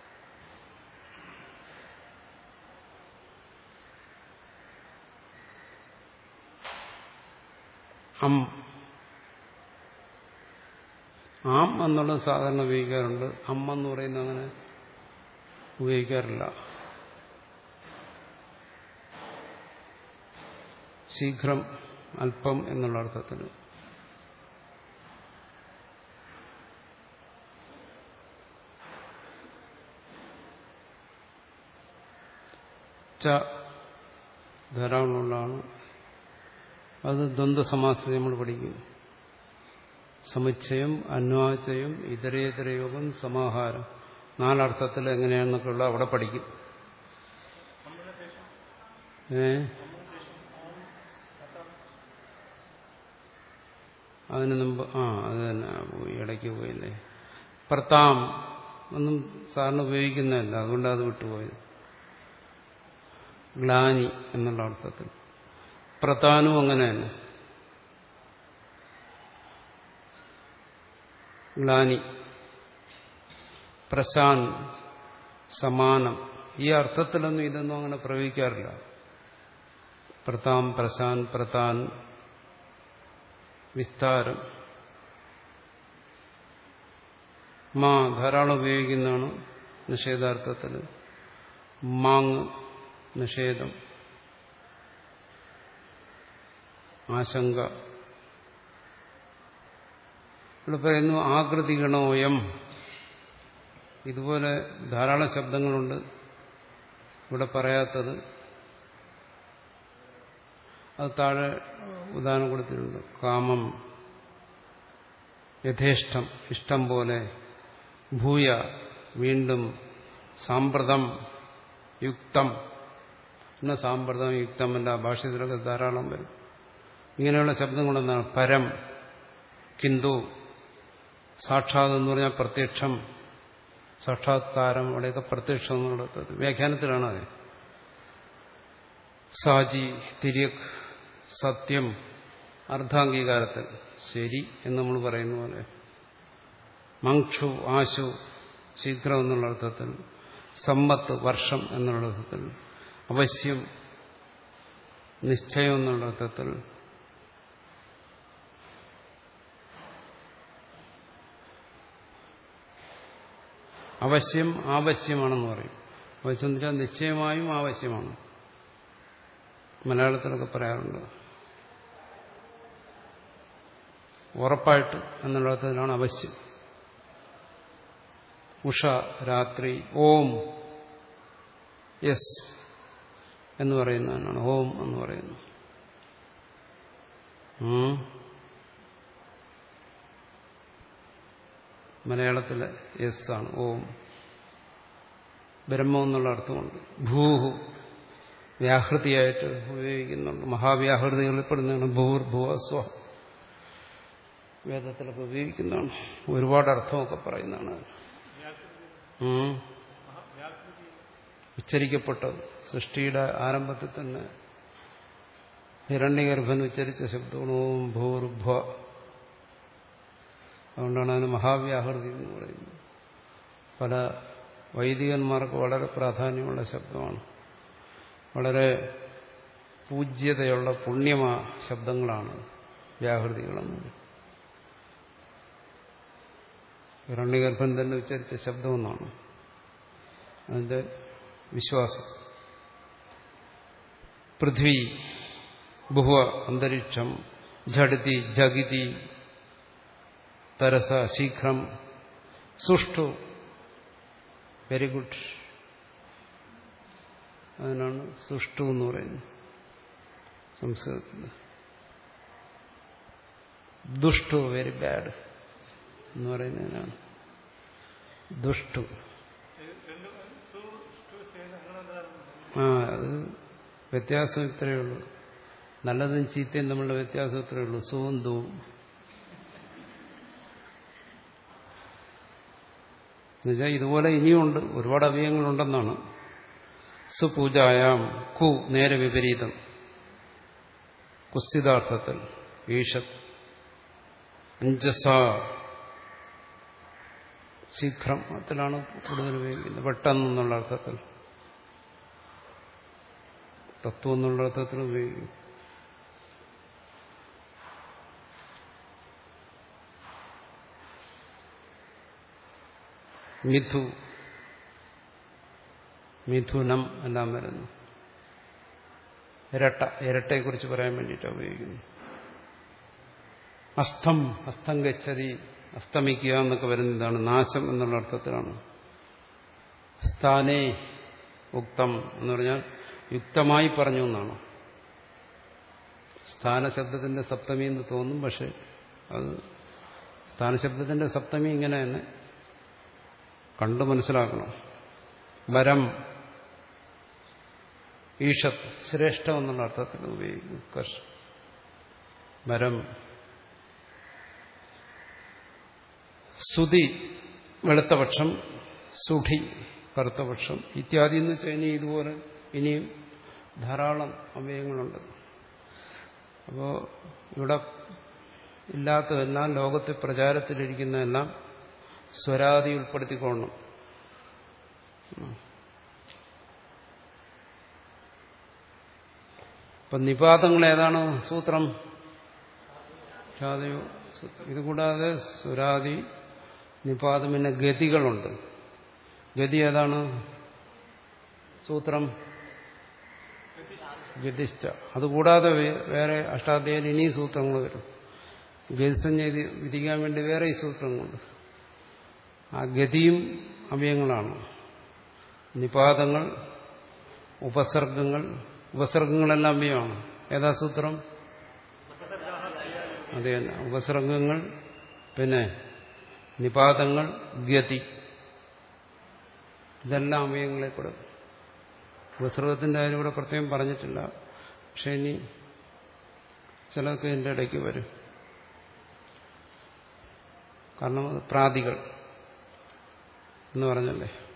അം ആം എന്നുള്ളത് സാധാരണ ഉപയോഗിക്കാറുണ്ട് അം എന്ന് പറയുന്നത് അങ്ങനെ ഉപയോഗിക്കാറില്ല ശീഘ്രം അല്പം എന്നുള്ള അർത്ഥത്തിൽ ച ധാരാളമുള്ളതാണ് അത് ദ്വന്ദ്സമാസത്തിൽ നമ്മൾ പഠിക്കും സമുച്ചയം അന്വാചയം ഇതരേതര യോഗം സമാഹാരം നാലർത്ഥത്തിൽ എങ്ങനെയാണെന്നൊക്കെയുള്ള അവിടെ പഠിക്കും ഏ അതിന് മുമ്പ് ആ അത് തന്നെ പോയി ഇടയ്ക്ക് പോയില്ലേ പ്രതാം ഒന്നും സാറിന് ഉപയോഗിക്കുന്നതല്ല അതുകൊണ്ട് അത് വിട്ടുപോയത് ഗ്ലാനി എന്നുള്ള അർത്ഥത്തിൽ പ്രതാനും അങ്ങനെ തന്നെ ഗ്ലാനി പ്രശാന്ത് സമാനം ഈ അർത്ഥത്തിലൊന്നും ഇതൊന്നും അങ്ങനെ പ്രയോഗിക്കാറില്ല പ്രതാം പ്രശാന്ത് പ്രതാൻ വിസ്താരം മാ ധാരാളം ഉപയോഗിക്കുന്നതാണ് നിഷേധാർത്ഥത്തിൽ മാങ് നിഷേധം ആശങ്ക ഇവിടെ പറയുന്നു ആകൃതി ഗണോയം ഇതുപോലെ ധാരാളം ശബ്ദങ്ങളുണ്ട് ഇവിടെ പറയാത്തത് അത് താഴെ ഉദാഹരണം കൊടുത്തിട്ടുണ്ട് കാമം യഥേഷ്ടം ഇഷ്ടം പോലെ ഭൂയ വീണ്ടും സാമ്പ്രതം യുക്തം എന്ന സാമ്പ്രതം യുക്തം എന്ന ഭാഷ്യത്തിലൊക്കെ ധാരാളം വരും ഇങ്ങനെയുള്ള ശബ്ദങ്ങളെന്താണ് പരം കിന്തു സാക്ഷാത് എന്ന് പറഞ്ഞാൽ പ്രത്യക്ഷം സാക്ഷാത്കാരം അവിടെയൊക്കെ പ്രത്യക്ഷം എന്നുള്ളത് വ്യാഖ്യാനത്തിലാണ് അത് സാജി തിര്യക് സത്യം അർദ്ധാംഗീകാരത്തിൽ ശരി എന്ന് നമ്മൾ പറയുന്ന പോലെ മങ്ക്ഷു ആശു ശീഘ്രം എന്നുള്ള അർത്ഥത്തിൽ സമ്പത്ത് വർഷം എന്നുള്ള അർത്ഥത്തിൽ അവശ്യം നിശ്ചയം എന്നുള്ള അർത്ഥത്തിൽ അവശ്യം ആവശ്യമാണെന്ന് പറയും അവശ്യം എന്ന് വെച്ചാൽ നിശ്ചയമായും ആവശ്യമാണ് മലയാളത്തിലൊക്കെ പറയാറുണ്ട് ഉറപ്പായിട്ട് എന്നുള്ളതിലാണ് അവശ്യം ഉഷ രാത്രി ഓം യെസ് എന്ന് പറയുന്നതിനാണ് ഓം എന്ന് പറയുന്നു ഉം. മലയാളത്തിലെ യെസ് ആണ് ഓം ബ്രഹ്മം എന്നുള്ള അർത്ഥമുണ്ട് ഭൂഹു വ്യാഹൃതിയായിട്ട് ഉപയോഗിക്കുന്നുണ്ട് മഹാവ്യാഹൃതികളിൽ പെടുന്നതാണ് ഭൂർ ഭുവ സ്വ വേദത്തിലൊക്കെ ഉപയോഗിക്കുന്നതാണ് ഒരുപാട് അർത്ഥമൊക്കെ പറയുന്നതാണ് അത്. ഉം. ഉച്ചരിക്കപ്പെട്ടത് സൃഷ്ടിയുടെ ആരംഭത്തിൽ തന്നെ ഹിരണ്യഗർഭൻ ഉച്ചരിച്ച ശബ്ദമാണ് ഓം ഭൂർഭ അതുകൊണ്ടാണ് അതിന് മഹാവ്യാഹൃതി എന്ന് പറയുന്നത് പല വൈദികന്മാർക്ക് വളരെ പ്രാധാന്യമുള്ള ശബ്ദമാണ് വളരെ പൂജ്യതയുള്ള പുണ്യമാ ശബ്ദങ്ങളാണ് വ്യാഹൃതികളെന്ന് ഹിരണ്യഗർഭൻ തന്നെ ഉച്ചരിച്ച ശബ്ദമെന്നാണ് അതിന്റെ വിശ്വാസം പൃഥ്വി ബഹുവ അന്തരീക്ഷം ഝടിതി ജഗിതി തരസ ശീഘ്രം സുഷ്ടു വെരി ഗുഡ് അതിനാണ് സുഷ്ടു എന്ന് പറയുന്നത് സംസ്കൃതത്തിൽ ദുഷ്ടു വെരി ബാഡ് എന്ന് പറയുന്നതിനാണ് ദുഷ്ടു രണ്ടും സു ടു ചെയ്ത് അങ്ങനെ എന്താ ആ അത് വ്യത്യാസം ഇത്രയേ ഉള്ളൂ നല്ലതും ചീത്തയും തമ്മിലുള്ള വ്യത്യാസം ഇത്രയേ ഉള്ളൂ സുവും ദുവും എന്നുവെച്ചാൽ ഇതുപോലെ ഇനിയുണ്ട് ഒരുപാട് അവയവങ്ങളുണ്ടെന്നാണ് സുപൂജായാം കു നേരെ വിപരീതം കുസ്ഥിതാർത്ഥത്തിൽ ഈഷത് അഞ്ചസ ശീഘ്രത്തിലാണ് കൂടുതൽ ഉപയോഗിക്കുന്നത് പെട്ടെന്നുള്ള അർത്ഥത്തിൽ തത്വം എന്നുള്ള അർത്ഥത്തിൽ ഉപയോഗിക്കും മിഥു മിഥുനം എല്ലാം വരുന്നു ഇരട്ട ഇരട്ടയെക്കുറിച്ച് പറയാൻ വേണ്ടിയിട്ടാണ് ഉപയോഗിക്കുന്നത് അസ്തം അസ്തം ഗച്ഛതി അസ്തമിക്കുക എന്നൊക്കെ വരുന്നതാണ് നാശം എന്നുള്ള അർത്ഥത്തിലാണ് സ്ഥാനേ ഉക്തം എന്ന് പറഞ്ഞാൽ യുക്തമായി പറഞ്ഞു എന്നാണ് സ്ഥാനശബ്ദത്തിന്റെ സപ്തമി എന്ന് തോന്നും പക്ഷെ അത് സ്ഥാനശബ്ദത്തിന്റെ സപ്തമി ഇങ്ങനെ തന്നെ കണ്ടു മനസ്സിലാക്കണം വരം ഈഷത് ശ്രേഷ്ഠം എന്നുള്ള അർത്ഥത്തിൽ ഉപയോഗിക്കും കർഷ വരം സുതി വെളുത്തപക്ഷം സുഠി കറുത്തപക്ഷം ഇത്യാദി എന്ന് വെച്ചാൽ ഇനി ഇതുപോലെ ഇനിയും ധാരാളം അവയവങ്ങളുണ്ട് അപ്പോൾ ഇവിടെ ഇല്ലാത്തതെല്ലാം ലോകത്തിൽ പ്രചാരത്തിലിരിക്കുന്നതെല്ലാം സ്വരാതി ഉൾപ്പെടുത്തിക്കൊള്ളണം ഇപ്പൊ നിപാതങ്ങൾ ഏതാണ് സൂത്രം ഖ്യാതയോ ഇതുകൂടാതെ സുരാതി നിപാതം പിന്നെ ഗതികളുണ്ട് ഗതി ഏതാണ് സൂത്രം ഗതിഷ്ഠ അതുകൂടാതെ വേ- വേറെ അഷ്ടാധ്യായം ഇനിയും സൂത്രങ്ങൾ വരും ഗതിസഞ്ജ വിധിക്കാൻ വേണ്ടി വേറെ ഈ സൂത്രങ്ങളുണ്ട് ആ ഗതിയും അവയങ്ങളാണ് നിപാതങ്ങൾ ഉപസർഗങ്ങൾ ഉപസർഗങ്ങളെല്ലാം അവയമാണ് ഏതാ സൂത്രം അതെ തന്നെ ഉപസർഗങ്ങൾ പിന്നെ നിപാതങ്ങൾ ഗതി ഇതെല്ലാം അവയവങ്ങളിൽ പെടും ഉപസർഗത്തിന്റെ കാര്യം ഇവിടെ പ്രത്യേകം പറഞ്ഞിട്ടില്ല പക്ഷെ ഇനി ചിലതൊക്കെ ഇതിൻ്റെ ഇടയ്ക്ക് വരും കാരണം അത് പ്രാതികൾ എന്ന് പറഞ്ഞല്ലേ